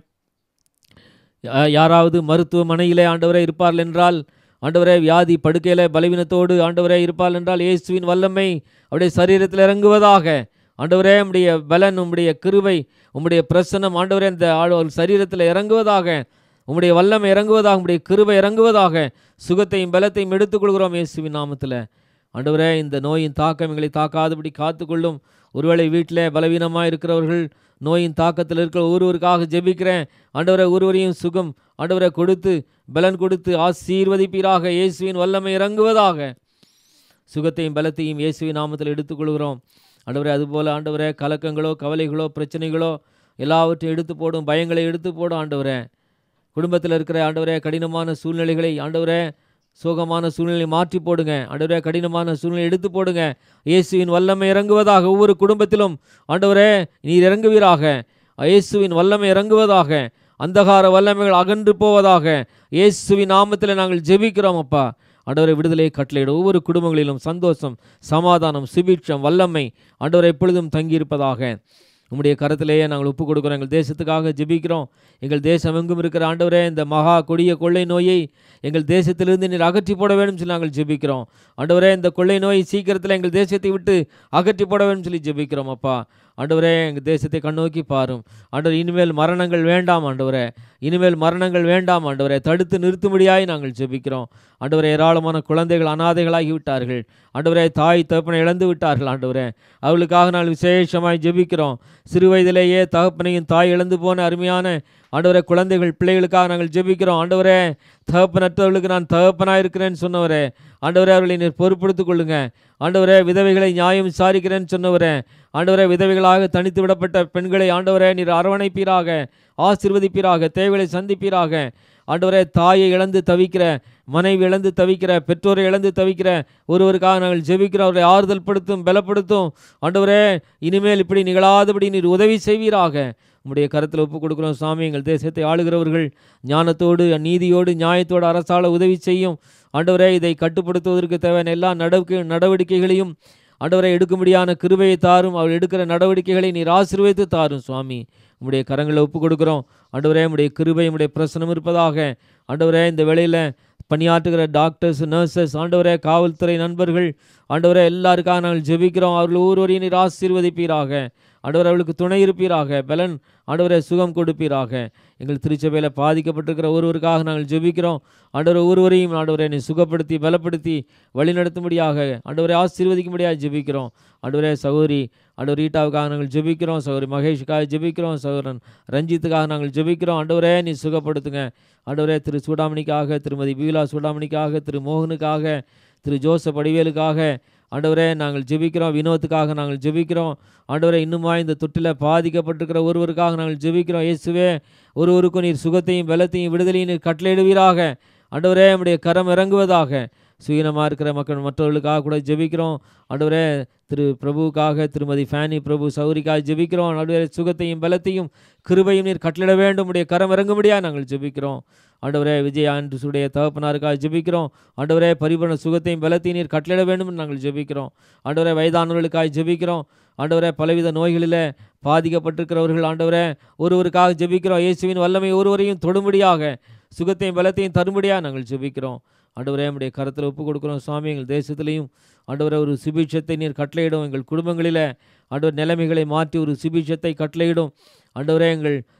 யா- யாராவது மருத்துவமனையிலே ஆண்டவரே இருப்பார்கள் என்றால் ஆண்டவரே வியாதி படுக்கையில பலவீனத்தோடு ஆண்டவரே இருப்பார்கள் என்றால் இயேசுவின் வல்லமை அவருடைய சரீரத்தில் இறங்குவதாக ஆண்டவரே உம்முடைய பலன் உம்முடைய கிருபை உம்முடைய பிரசன்னம் ஆண்டவரே இந்த ஆள் ஒரு சரீரத்தில் இறங்குவதாக உம்முடைய வல்லமை இறங்குவதாக உம்முடைய கிருபை இறங்குவதாக சுகத்தையும் பலத்தையும் எடுத்துக்கொள்கிறோம் இயேசுவின் நாமத்தில் ஆண்டவரே இந்த நோயின் தாக்கம் எங்களை தாக்காதபடி காத்துக்கொள்ளும் ஒருவேளை வீட்டில் பலவீனமாக இருக்கிறவர்கள் நோயின் தாக்கத்தில் இருக்கிற ஒருவருக்காக ஜெபிக்கிறேன் ஆண்டவரை ஒருவரையும் சுகம் ஆண்டவரை கொடுத்து பலன் கொடுத்து ஆசீர்வதிப்பீராக இயேசுவின் வல்லமை இறங்குவதாக சுகத்தையும் பலத்தையும் இயேசுவின் நாமத்தில் எடுத்துக்கொள்கிறோம் ஆண்டவரே அதுபோல் ஆண்டவரே கலக்கங்களோ கவலைகளோ பிரச்சனைகளோ எல்லாவற்றையும் எடுத்து போடும் பயங்களை எடுத்து போடும் ஆண்டவரே குடும்பத்தில் இருக்கிற ஆண்டவரே கடினமான சூழ்நிலைகளை ஆண்டவரே சோகமான சூழ்நிலை மாற்றி போடுங்க ஆண்டவரே கடினமான சூழ்நிலை எடுத்து போடுங்க இயேசுவின் வல்லமை இறங்குவதாக ஒவ்வொரு குடும்பத்திலும் ஆண்டவரே நீர் இறங்குவீராக இயேசுவின் வல்லமை இறங்குவதாக அந்தகார வல்லமைகள் அகன்று போவதாக இயேசுவின் நாமத்தில் நாங்கள் ஜெபிக்கிறோம் அப்பா ஆண்டவரை விடுதலை கட்டளையிட ஒவ்வொரு குடும்பங்களிலும் சந்தோஷம் சமாதானம் சுபீட்சம் வல்லமை ஆண்டவரை எப்பொழுதும் தங்கியிருப்பதாக உம்முடைய கரத்திலேயே நாங்கள் ஒப்பு கொடுக்குறோம் எங்கள் தேசத்துக்காக ஜெபிக்கிறோம் எங்கள் தேசம் எங்கும் இருக்கிற ஆண்டவரே இந்த மகா கொடிய கொள்ளை நோயை எங்கள் தேசத்திலிருந்து நீர் அகற்றி போட வேண்டும் சொல்லி நாங்கள் ஜெபிக்கிறோம் ஆண்டவரே இந்த கொள்ளை நோய் சீக்கிரத்தில் எங்கள் தேசத்தை விட்டு அகற்றி போட வேண்டும் சொல்லி ஜெபிக்கிறோம் அப்பா ஆண்டவரே எங்கள் தேசத்தை கண்ணோக்கி பாரும் ஆண்டவர் இனிமேல் மரணங்கள் வேண்டாம் ஆண்டவரே இனிமேல் மரணங்கள் வேண்டாம் ஆண்டவரே தடுத்து நிறுத்தும்படியாய் நாங்கள் ஜெபிக்கிறோம் ஆண்டவரே ஏராளமான குழந்தைகள் அனாதைகளாகி விட்டார்கள் ஆண்டவரே தாய் தகப்பனை இழந்து விட்டார்கள் ஆண்டவரே அவளுக்காக நாங்கள் விசேஷமாய் ஜெபிக்கிறோம் சிறு வயதிலேயே தகப்பனையும் தாய் இழந்து போன அருமையான ஆண்டவரே குழந்தைகள் பிள்ளைகளுக்காக நாங்கள் ஜெபிக்கிறோம் ஆண்டவரே தகப்பனற்றவர்களுக்கு நான் தகப்பனாக இருக்கிறேன்னு சொன்னவரே ஆண்டவரே அவர்களை நீர் பொறுப்படுத்திக் கொள்ளுங்க ஆண்டவரே விதவைகளை நியாயம் விசாரிக்கிறேன்னு சொன்னவரே ஆண்டவரே விதவைகளாக தனித்து விடப்பட்ட பெண்களை ஆண்டவரே நீர் அரவணைப்பீராக ஆசிர்வதிப்பீராக தேவைகளை சந்திப்பீராக ஆண்டவரே தாயை இழந்து தவிக்கிற மனைவி இழந்து தவிக்கிற பெற்றோரை இழந்து தவிக்கிற ஒருவருக்காக நாங்கள் ஜெபிக்கிறோம் அவரை ஆறுதல் படுத்தும் பலப்படுத்தும் ஆண்டவரே இனிமேல் இப்படி நிகழாதபடி நீர் உதவி செய்வீராக உம்முடைய கருத்தில் ஒப்புக் கொடுக்கிறோம் சாமி எங்கள் தேசத்தை ஆளுகிறவர்கள் ஞானத்தோடு நீதியோடு நியாயத்தோடு அரசால உதவி செய்யும் ஆண்டவரே இதை கட்டுப்படுத்துவதற்கு தேவையான எல்லா நடவடிக்கை நடவடிக்கைகளையும் ஆண்டவரை எடுக்கும்படியான கிருபையை தாரும் அவர் எடுக்கிற நடவடிக்கைகளை நீர் ஆசீர்வதித்து தாரும் சுவாமி உம்முடைய கரங்களை ஒப்புக் கொடுக்கிறோம் ஆண்டவரே உம்முடைய கிருபை உம்முடைய பிரசனம் இருப்பதாக ஆண்டவரே இந்த வேளையில் பணியாற்றுகிற டாக்டர்ஸ் நர்சஸ் ஆண்டவரே காவல்துறை நண்பர்கள் ஆண்டவரே எல்லாருக்காக நாங்கள் ஜெபிக்கிறோம் அவர்கள் ஒவ்வொருவரையும் நீர் ஆசீர்வதிப்பீராக ஆண்டவர் அவளுக்கு துணை இருப்பீராக பலன் ஆண்டவரே சுகம் கொடுப்பீராக எங்கள் திருச்சபையில் பாதிக்கப்பட்டிருக்கிற ஒருவருக்காக நாங்கள் ஜெபிக்கிறோம் ஆண்டவர் ஒருவரையும் ஆண்டவரை நீ சுகப்படுத்தி பலப்படுத்தி வழிநடத்தும்படியாக ஆண்டவரை ஆசீர்வதிக்கும்படியாக ஜெபிக்கிறோம் ஆண்டவரே சகோதரி ஆண்டவர் ரீட்டாவுக்காக நாங்கள் ஜெபிக்கிறோம் சகோதரி மகேஷுக்காக ஜெபிக்கிறோம் சகோதரன் ரஞ்சித்துக்காக நாங்கள் ஜெபிக்கிறோம் ஆண்டவரே நீ சுகப்படுத்துங்க ஆண்டவரே திரு சூடாமணிக்காக திருமதி பீலா சூடாமணிக்காக திரு மோகனுக்காக திரு ஜோசப் அடிவேலுக்காக ஆண்டவரே நாங்கள் ஜெபிக்கிறோம் வினோத்துக்காக நாங்கள் ஜெபிக்கிறோம் ஆண்டவரே இன்னுமா இந்த தொட்டில் பாதிக்கப்பட்டிருக்கிற ஒருவருக்காக நாங்கள் ஜெபிக்கிறோம் இயேசுவே ஒருவருக்கும் நீர் சுகத்தையும் பலத்தையும் விடுதலையும் நீர் கட்டளையிடுவீராக ஆண்டவரே நம்முடைய கரம் இறங்குவதாக சுயனமாக இருக்கிற மக்கள் மற்றவர்களுக்காக கூட ஜெபிக்கிறோம் ஆண்டவரே திரு பிரபுவுக்காக திருமதி ஃபேனி பிரபு சௌரிக்காக ஜெபிக்கிறோம் ஆண்டவரே சுகத்தையும் பலத்தையும் கிருபையும் நீர் கட்டளிட வேண்டும் உடைய கரம் இறங்கும்படியாக நாங்கள் ஜெபிக்கிறோம் ஆண்டவரே விஜய் ஆண்டஸுடைய தகப்பனாருக்காக ஜெபிக்கிறோம் ஆண்டவரே பரிபூரண சுகத்தையும் பலத்தையும் நீர் கட்டளிட வேண்டும் என்று நாங்கள் ஜெபிக்கிறோம் ஆண்டவரே வயதானவர்களுக்காக ஜெபிக்கிறோம் ஆண்டவரே பலவித நோய்களில் பாதிக்கப்பட்டிருக்கிறவர்கள் ஆண்டவரே ஒருவருக்காக ஜெபிக்கிறோம் இயேசுவின் வல்லமை ஒருவரையும் தொடும்படியாக சுகத்தையும் பலத்தையும் தரும்படியாக நாங்கள் ஜெபிக்கிறோம் ஆண்டவரே நம்முடைய கரத்தில் ஒப்பு கொடுக்குறோம் சுவாமி எங்கள் தேசத்திலையும் ஆண்டவரே ஒரு சுபிட்சத்தை நீர் கட்டளையிடும் எங்கள் குடும்பங்களில் ஆண்டவர் நிலைமைகளை மாற்றி ஒரு சுபிட்சத்தை கட்டளையிடும் ஆண்டவரே எங்கள்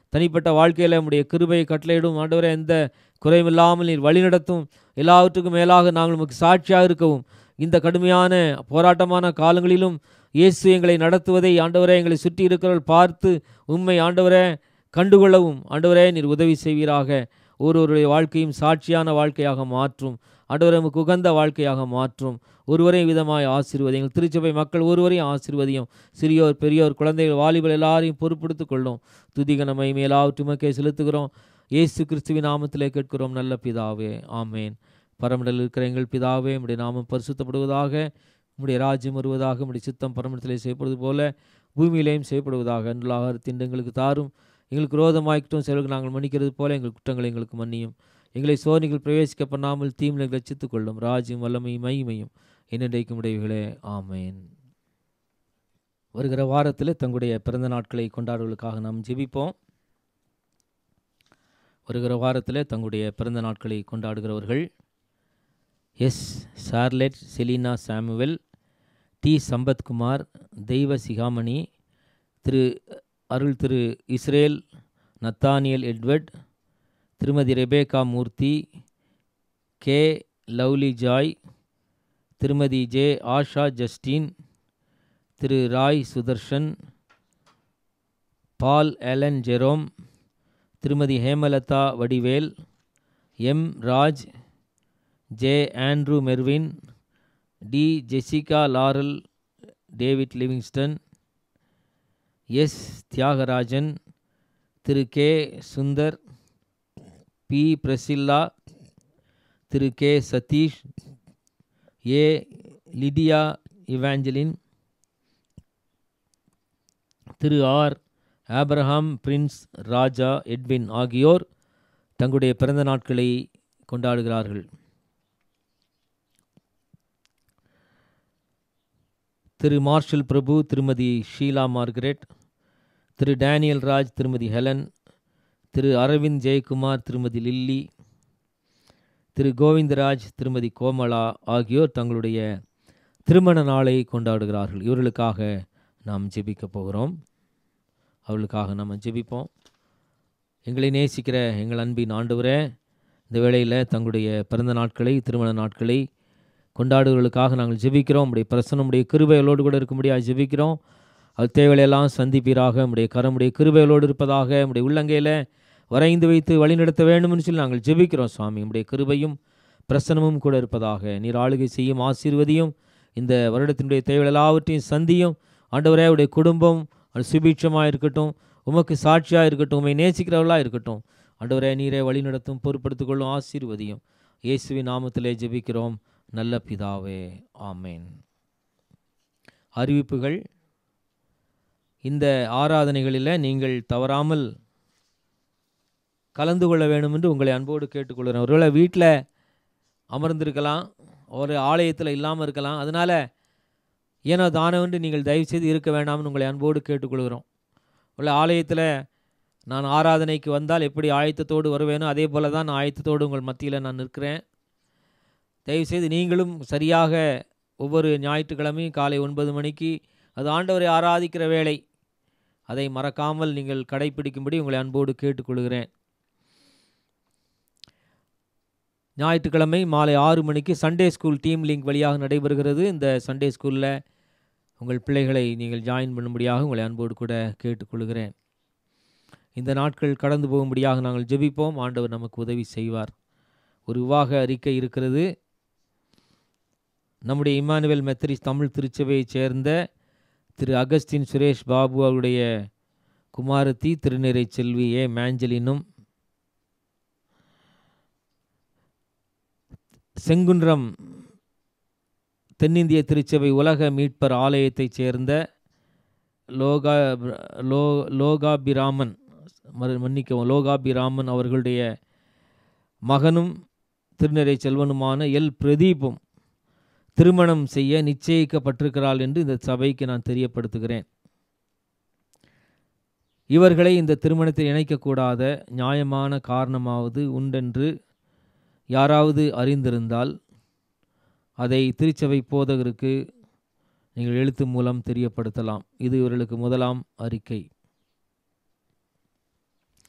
தனிப்பட்ட வாழ்க்கையில் உம்முடைய கிருபையை கட்டளையிடும் ஆண்டவரே எந்த குறைவில்லாமல் நீர் வழிநடத்தும் எல்லாவற்றுக்கும் மேலாக நாங்கள் உமக்கு சாட்சியாக இருக்கவும் இந்த கடுமையான போராட்டமான காலங்களிலும் இயேசு எங்களை நடத்துவதை ஆண்டவரே எங்களை சுற்றி இருக்கிறவர்கள் பார்த்து உண்மை ஆண்டவரே கண்டுகொள்ளவும் ஆண்டவரே நீர் உதவி செய்வீராக ஒருவருடைய வாழ்க்கையும் சாட்சியான வாழ்க்கையாக மாற்றும் ஆண்டவரே உமக்கு உகந்த வாழ்க்கையாக மாற்றும் ஒருவரையும் விதமாய் ஆசீர்வதி எங்கள் திருச்சபை மக்கள் ஒருவரையும் ஆசீர்வதியும் சிறியோர் பெரியோர் குழந்தைகள் வாலிபர் எல்லாரையும் பொறுப்படுத்திக் கொள்ளும் துதிகனமை மேலாவற்றுமக்கே செலுத்துகிறோம் இயேசு கிறிஸ்துவின் நாமத்திலே கேட்கிறோம் நல்ல பிதாவே ஆமேன் பரமடல் இருக்கிற எங்கள் பிதாவே உம்முடைய நாமம் பரிசுத்தப்படுவதாக உம்முடைய ராஜ்யம் வருவதாக உம்முடைய சித்தம் பரமடத்திலே செய்யப்படுவது போல பூமியிலேயும் செய்யப்படுவதாக அன்றாக திண்டங்களுக்கு தாரும் எங்களுக்கு விரோதமாய்க்கிட்டும் செயல்கள் நாங்கள் மன்னிக்கிறது போல எங்கள் குற்றங்களை எங்களுக்கு மன்னியும் எங்களை சோதனைகள் பிரவேசிக்க பண்ணாமல் தீமில் ரட்சித்துக் கொள்ளும் ராஜ்யம் வல்லமையும் மகிமையும் என்னென்றைக்கும் உடையவர்களே ஆமேன் வருகிற வாரத்தில் தங்களுடைய பிறந்த நாட்களை கொண்டாடுவதற்காக நாம் ஜெபிப்போம் வருகிற வாரத்தில் தங்களுடைய பிறந்த நாட்களை கொண்டாடுகிறவர்கள் S Charlotte Selina Samuel D Sampathkumar Deiva Sigamani Thiru Arul Thiru Israel Nathaniel Edward Thirumathi Rebecca Murthy K Lovely Joy Thirumathi J Asha Justin Thiru Roy Sudarshan Paul Ellen Jerome Thirumathi Hemalatha Vadivel M Raj J Andrew Mervin D Jessica Laurel David Livingston S Thiagarajan Thiru K Sundar P Priscilla Thiru K Satish A Lydia Evangeline Thiru R Abraham Prince Raja Edwin ஆகியோர் தங்களுடைய பிறந்த நாட்களை கொண்டாடுகிறார்கள் Thiru Marshal Prabhu Thirumathi Sheila Margaret Thiru Daniel Raj Thirumathi Helen திரு அரவிந்த் ஜெயக்குமார் திருமதி lily திரு கோவிந்தராஜ் திருமதி கோமலா ஆகியோர் தங்களுடைய திருமண நாளை கொண்டாடுகிறார்கள் இவர்களுக்காக நாம் ஜெபிக்க போகிறோம் அவர்களுக்காக நாம் ஜெபிப்போம் எங்களை நேசிக்கிற எங்கள் அன்பின் ஆண்டவரே இந்த வேளையில் தங்களுடைய பிறந்த நாட்களை திருமண நாட்களை கொண்டாடுவர்களுக்காக நாங்கள் ஜெபிக்கிறோம் உடைய பிரசனம் உடைய கிருபைகளோடு கூட இருக்கும்படியாக ஜெபிக்கிறோம் அது தேவையெல்லாம் சந்திப்பீராக உடைய கரமுடைய கிருபைகளோடு இருப்பதாக உடைய உள்ளங்கையில் வரைந்து வைத்து வழிநடத்த வேண்டும்னு சொல்லி நாங்கள் ஜெபிக்கிறோம் சுவாமி உடைய கிருபையும் பிரசனமும் கூட இருப்பதாக நீர் ஆளுகை செய்யும் ஆசீர்வதியும் இந்த வருடத்தினுடைய தேவைகள் எல்லாவற்றையும் சந்தியும் ஆண்டவரே உடைய குடும்பம் அது சுபீட்சமாக இருக்கட்டும் உமக்கு சாட்சியாக இருக்கட்டும் உண்மை நேசிக்கிறவர்களாக இருக்கட்டும் ஆண்டவரே நீரே வழி நடத்தும் பொறுப்படுத்திக் கொள்ளும் ஆசீர்வதியும் இயேசுவின் நாமத்திலே ஜெபிக்கிறோம் நல்ல பிதாவே ஆமேன் அறிவிப்புகள் இந்த ஆராதனைகளில் நீங்கள் தவறாமல் கலந்து கொள்ள வேண்டும் என்று உங்களை அன்போடு கேட்டுக்கொள்கிறேன் ஒருவேளை வீட்டில் அமர்ந்திருக்கலாம் ஒரு ஆலயத்தில் இல்லாமல் இருக்கலாம் அதனால் ஏனோ தானவென்று நீங்கள் தயவுசெய்து இருக்க வேண்டாம்னு உங்களை அன்போடு கேட்டுக்கொள்கிறோம் உள்ள ஆலயத்தில் நான் ஆராதனைக்கு வந்தால் எப்படி ஆயத்தத்தோடு வருவேனோ அதே போல தான் நான் ஆயத்தத்தோடு உங்கள் மத்தியில் நான் நிற்கிறேன் தயவுசெய்து நீங்களும் சரியாக ஒவ்வொரு ஞாயிற்றுக்கிழமையும் காலை ஒன்பது மணிக்கு அது ஆண்டவரை ஆராதிக்கிற வேளை அதை மறக்காமல் நீங்கள் கடைப்பிடிக்கும்படி உங்களை அன்போடு கேட்டுக்கொள்கிறேன் ஞாயிற்றுக்கிழமை மாலை ஆறு மணிக்கு சண்டே ஸ்கூல் டீம் லிங்க் வழியாக நடைபெறுகிறது இந்த சண்டே ஸ்கூலில் உங்கள் பிள்ளைகளை நீங்கள் ஜாயின் பண்ணும்படியாக உங்களை அன்போடு கூட கேட்டுக்கொள்கிறேன் இந்த நாட்கள் கடந்து போகும்படியாக நாங்கள் ஜெபிப்போம் ஆண்டவர் நமக்கு உதவி செய்வார் ஒரு விவாக அறிக்கை இருக்கிறது நம்முடைய இமானுவேல் மெத்தரிஸ் தமிழ் திருச்சபையைச் சேர்ந்த திரு அகஸ்டின் சுரேஷ் பாபு அவருடைய குமாரத்தி திருநிறை செல்வி ஏ மேஞ்சலினும் செங்குன்றம் தென்னிந்திய திருச்சபை உலக மீட்பர் ஆலயத்தைச் சேர்ந்த லோகா லோ லோகாபிராமன் மறு மன்னிக்கவும் லோகாபிராமன் அவர்களுடைய மகனும் திருநிறை செல்வனுமான எல் பிரதீபும் திருமணம் செய்ய நிச்சயிக்கப்பட்டிருக்கிறாள் என்று இந்த சபைக்கு நான் தெரியப்படுத்துகிறேன் இவர்களை இந்த திருமணத்தில் இணைக்கக்கூடாத நியாயமான காரணமாவது உண்டென்று யாராவது அறிந்திருந்தால் அதை திருச்சபை போதகருக்கு நீங்கள் எழுத்து மூலம் தெரியப்படுத்தலாம் இது இவர்களுக்கு முதலாம் அறிக்கை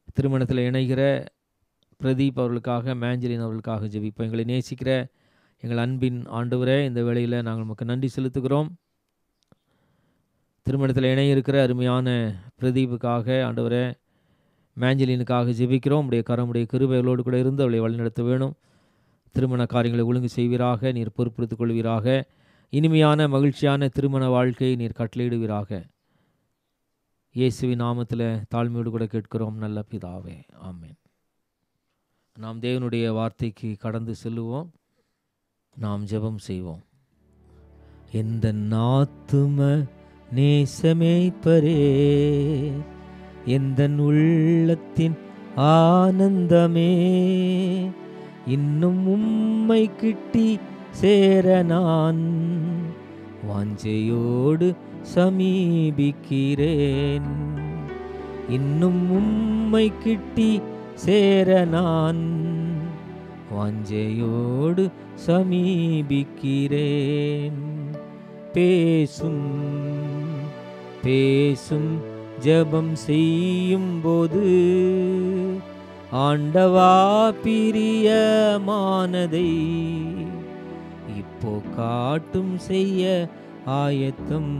திருமணத்தில் இணைகிற பிரதீப் அவர்களுக்காக மேஞ்சலின் அவர்களுக்காக ஜெபிப்போம் எங்களை நேசிக்கிற எங்கள் அன்பின் ஆண்டவரே இந்த வேளையில் நாங்கள் நமக்கு நன்றி செலுத்துகிறோம் திருமணத்தில் இணைய இருக்கிற அருமையான பிரதீபுக்காக ஆண்டவரே மேஞ்சலினுக்காக ஜெபிக்கிறோம் உடைய கரமுடைய கிருபைகளோடு கூட இருந்து அவளை வழிநடத்த வேணும் திருமண காரியங்களை ஒழுங்கு செய்வீராக நீர் பொறுப்படுத்திக் கொள்வீராக இனிமையான மகிழ்ச்சியான திருமண வாழ்க்கையை நீர் கட்டளையிடுவீராக இயேசுவின் நாமத்தில் தாழ்மையோடு கூட கேட்கிறோம் நல்ல பிதாவே ஆமென் நாம் தேவனுடைய வார்த்தைக்கு கடந்து செல்லுவோம் நாம் ஜெபம் செய்வோம் எந்த நாத்தும நேசமேய்ப்பரே எந்த உள்ளத்தின் ஆனந்தமே இன்னும் உம்மை கிட்டி சேர நான் வாஞ்சையோடு சமீபிக்கிறேன் இன்னும் உம்மை கிட்டி சேர நான் வாஞ்சையோடு சமீபிக்கிறேன் பேசும் பேசும் ஜெபம் செய்யும் போது ஆண்டவா பிரியமானதை இப்போ காட்டும் செய்ய ஆயத்தம்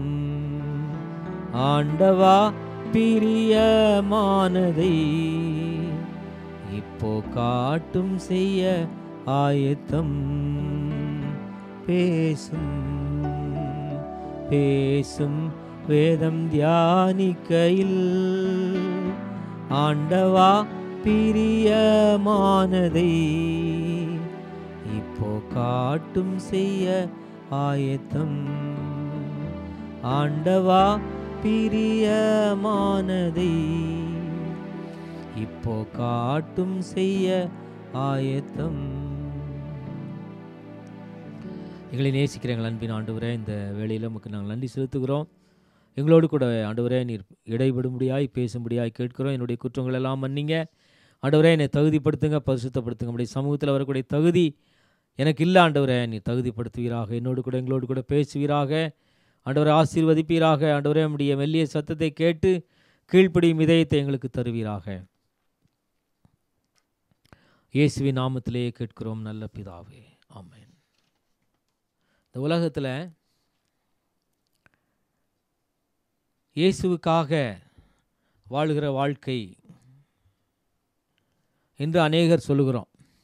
ஆண்டவா பிரியமானதை இப்போ காட்டும் செய்ய ஆயத்தம் பேசும் பேசும் வேதம் தியானிக்கையில் ஆண்டவா பிரியமானதை இப்போ காட்டும் செய்ய ஆயத்தம் ஆண்டவா பிரியமானதை இப்போ காட்டும் செய்ய ஆயத்தம் எங்களை நேசிக்கிற எங்கள் அன்பின் ஆண்டவரே இந்த வேளையில் நமக்கு நாங்கள் நன்றி செலுத்துகிறோம் எங்களோடு கூட ஆண்டவரே நீர் இடைபடும்படியாய் பேசும்படியாய் கேட்கிறோம் என்னுடைய குற்றங்கள் எல்லாம் மன்னிங்க ஆண்டவரே என்னை தகுதிப்படுத்துங்க பரிசுத்தப்படுத்துங்க நம்முடைய சமூகத்தில் வரக்கூடிய தகுதி எனக்கு இல்லை ஆண்டவரே நீ தகுதிப்படுத்துவீராக என்னோடு கூட எங்களோடு கூட பேசுவீராக ஆண்டவரை ஆசீர்வதிப்பீராக ஆண்டவரே நம்முடைய மெல்லிய சத்தத்தை கேட்டு கீழ்ப்படியும் இதயத்தை எங்களுக்கு தருவீராக இயேசுவின் நாமத்திலே கேட்கிறோம் நல்ல பிதாவே ஆமென் இந்த உலகத்தில் இயேசுவுக்காக வாழுகிற வாழ்க்கை என்று அநேகர் சொல்லுகிறோம்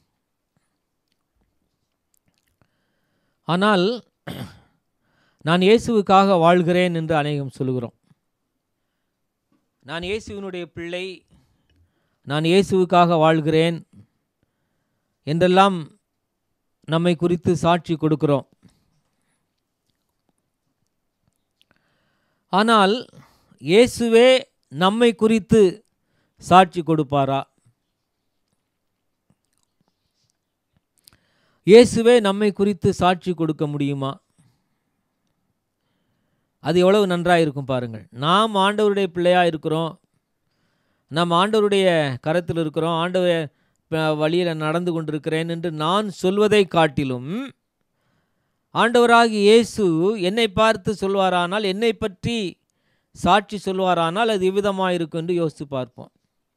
ஆனால் நான் இயேசுவுக்காக வாழ்கிறேன் என்று அநேகம் சொல்லுகிறோம் நான் இயேசுவினுடைய பிள்ளை நான் இயேசுவுக்காக வாழ்கிறேன் என்றெல்லாம் நம்மை குறித்து சாட்சி கொடுக்கிறோம் ஆனால் இயேசுவே நம்மை குறித்து சாட்சி கொடுப்பாரா இயேசுவே நம்மை குறித்து சாட்சி கொடுக்க முடியுமா அது எவ்வளவு நன்றாக இருக்கும் பாருங்கள் நாம் ஆண்டவருடைய பிள்ளையாக இருக்கிறோம் நாம் ஆண்டவருடைய கரத்தில் இருக்கிறோம் ஆண்டவர் வழியில் நடந்து கொண்டிருக்கிறேன் என்று நான் சொல்வதை காட்டிலும் ஆண்டவராகி இயேசு என்னை பார்த்து சொல்வாரானால் என்னை பற்றி சாட்சி சொல்வாரானால் அது இவ்விதமாக இருக்கும் என்று யோசித்து பார்ப்போம்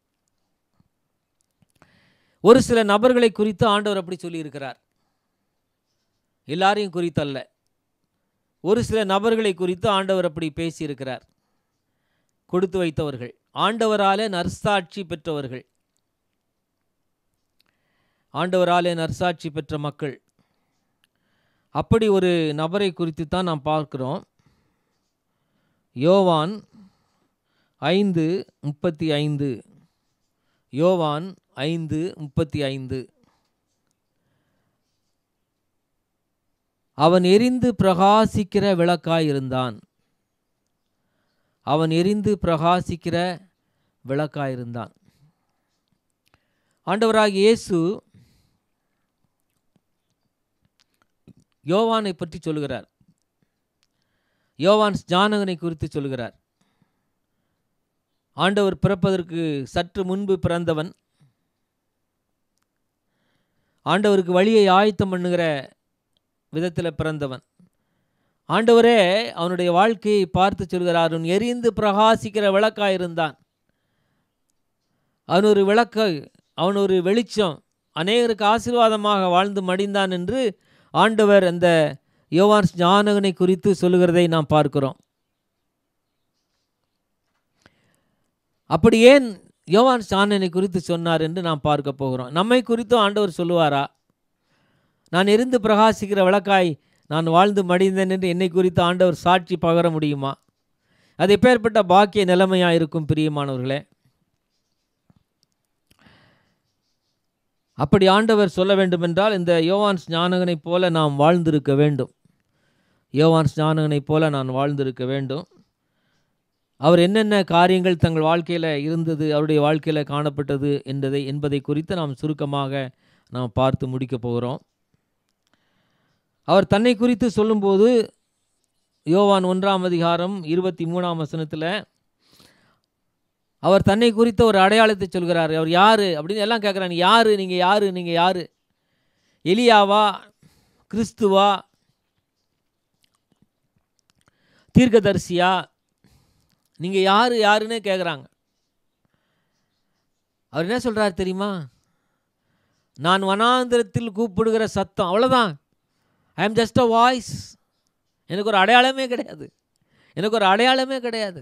ஒரு சில நபர்களை குறித்து ஆண்டவர் அப்படி சொல்லியிருக்கிறார் எல்லாரையும் குறித்தல்ல ஒரு சில நபர்களை குறித்து ஆண்டவர் அப்படி பேசியிருக்கிறார் கொடுத்து வைத்தவர்கள் ஆண்டவராலே நற்சாட்சி பெற்றவர்கள் ஆண்டவராலே நற்சாட்சி பெற்ற மக்கள் அப்படி ஒரு நபரை குறித்து தான் நாம் பார்க்கிறோம் யோவான் ஐந்து முப்பத்தி ஐந்து யோவான் ஐந்து முப்பத்தி ஐந்து அவன் எரிந்து பிரகாசிக்கிற விளக்காயிருந்தான் அவன் எரிந்து பிரகாசிக்கிற விளக்காயிருந்தான் ஆண்டவராகிய இயேசு யோவானை பற்றி சொல்லுகிறார் யோவான் ஜானகனை குறித்து சொல்லுகிறார் ஆண்டவர் பிறப்பதற்கு சற்று முன்பு பிறந்தவன் ஆண்டவருக்கு வழியை ஆயத்தம் பண்ணுகிற விதத்தில் பிறந்தவன் ஆண்டவரே அவனுடைய வாழ்க்கையை பார்த்து சொல்கிறார் அவன் எரிந்து பிரகாசிக்கிற விளக்காயிருந்தான் அவன் ஒரு விளக்கு அவன் ஒரு வெளிச்சம் அநேகருக்கு ஆசீர்வாதமாக வாழ்ந்து மடிந்தான் என்று ஆண்டவர் அந்த யோவான் ஞானகனை குறித்து சொல்லுகிறதை நாம் பார்க்கிறோம் அப்படி ஏன் யோவான் ஸ்நானனை குறித்து சொன்னார் என்று நாம் பார்க்க போகிறோம் நம்மை குறித்தும் ஆண்டவர் சொல்லுவாரா நான் எரிந்து பிரகாசிக்கிற விளக்காய் நான் வாழ்ந்து மடிந்தேன் என்று என்னை குறித்து ஆண்டவர் சாட்சி பகர முடியுமா அது எப்பேற்பட்ட பாக்கிய நிலைமையாக இருக்கும் பிரியமானவர்களே அப்படி ஆண்டவர் சொல்ல வேண்டுமென்றால் இந்த யோவான் ஞானகனைப் போல நாம் வாழ்ந்திருக்க வேண்டும் யோவான் ஞானகனைப் போல நான் வாழ்ந்திருக்க வேண்டும் அவர் என்னென்ன காரியங்கள் தங்கள் வாழ்க்கையில் இருந்தது அவருடைய வாழ்க்கையில் காணப்பட்டது என்பதை என்பதை குறித்து நாம் சுருக்கமாக நாம் பார்த்து முடிக்கப் போகிறோம் அவர் தன்னை குறித்து சொல்லும்போது யோவான் ஒன்றாம் அதிகாரம் இருபத்தி மூணாம் வசனத்தில் அவர் தன்னை குறித்த ஒரு அடையாளத்தை சொல்கிறார் அவர் யார் அப்படின்னு எல்லாம் கேட்குறாங்க யார் நீங்கள் யார் நீங்கள் யார் எலியாவா கிறிஸ்துவா தீர்க்கதரிசியா நீங்கள் யார் யாருன்னு கேட்குறாங்க அவர் என்ன சொல்கிறார் தெரியுமா நான் வனாந்திரத்தில் கூப்பிடுகிற சத்தம் அவ்வளோதான் ஐ ஆம் ஜஸ்ட் அ வாய்ஸ் எனக்கு ஒரு அடையாளமே கிடையாது எனக்கு ஒரு அடையாளமே கிடையாது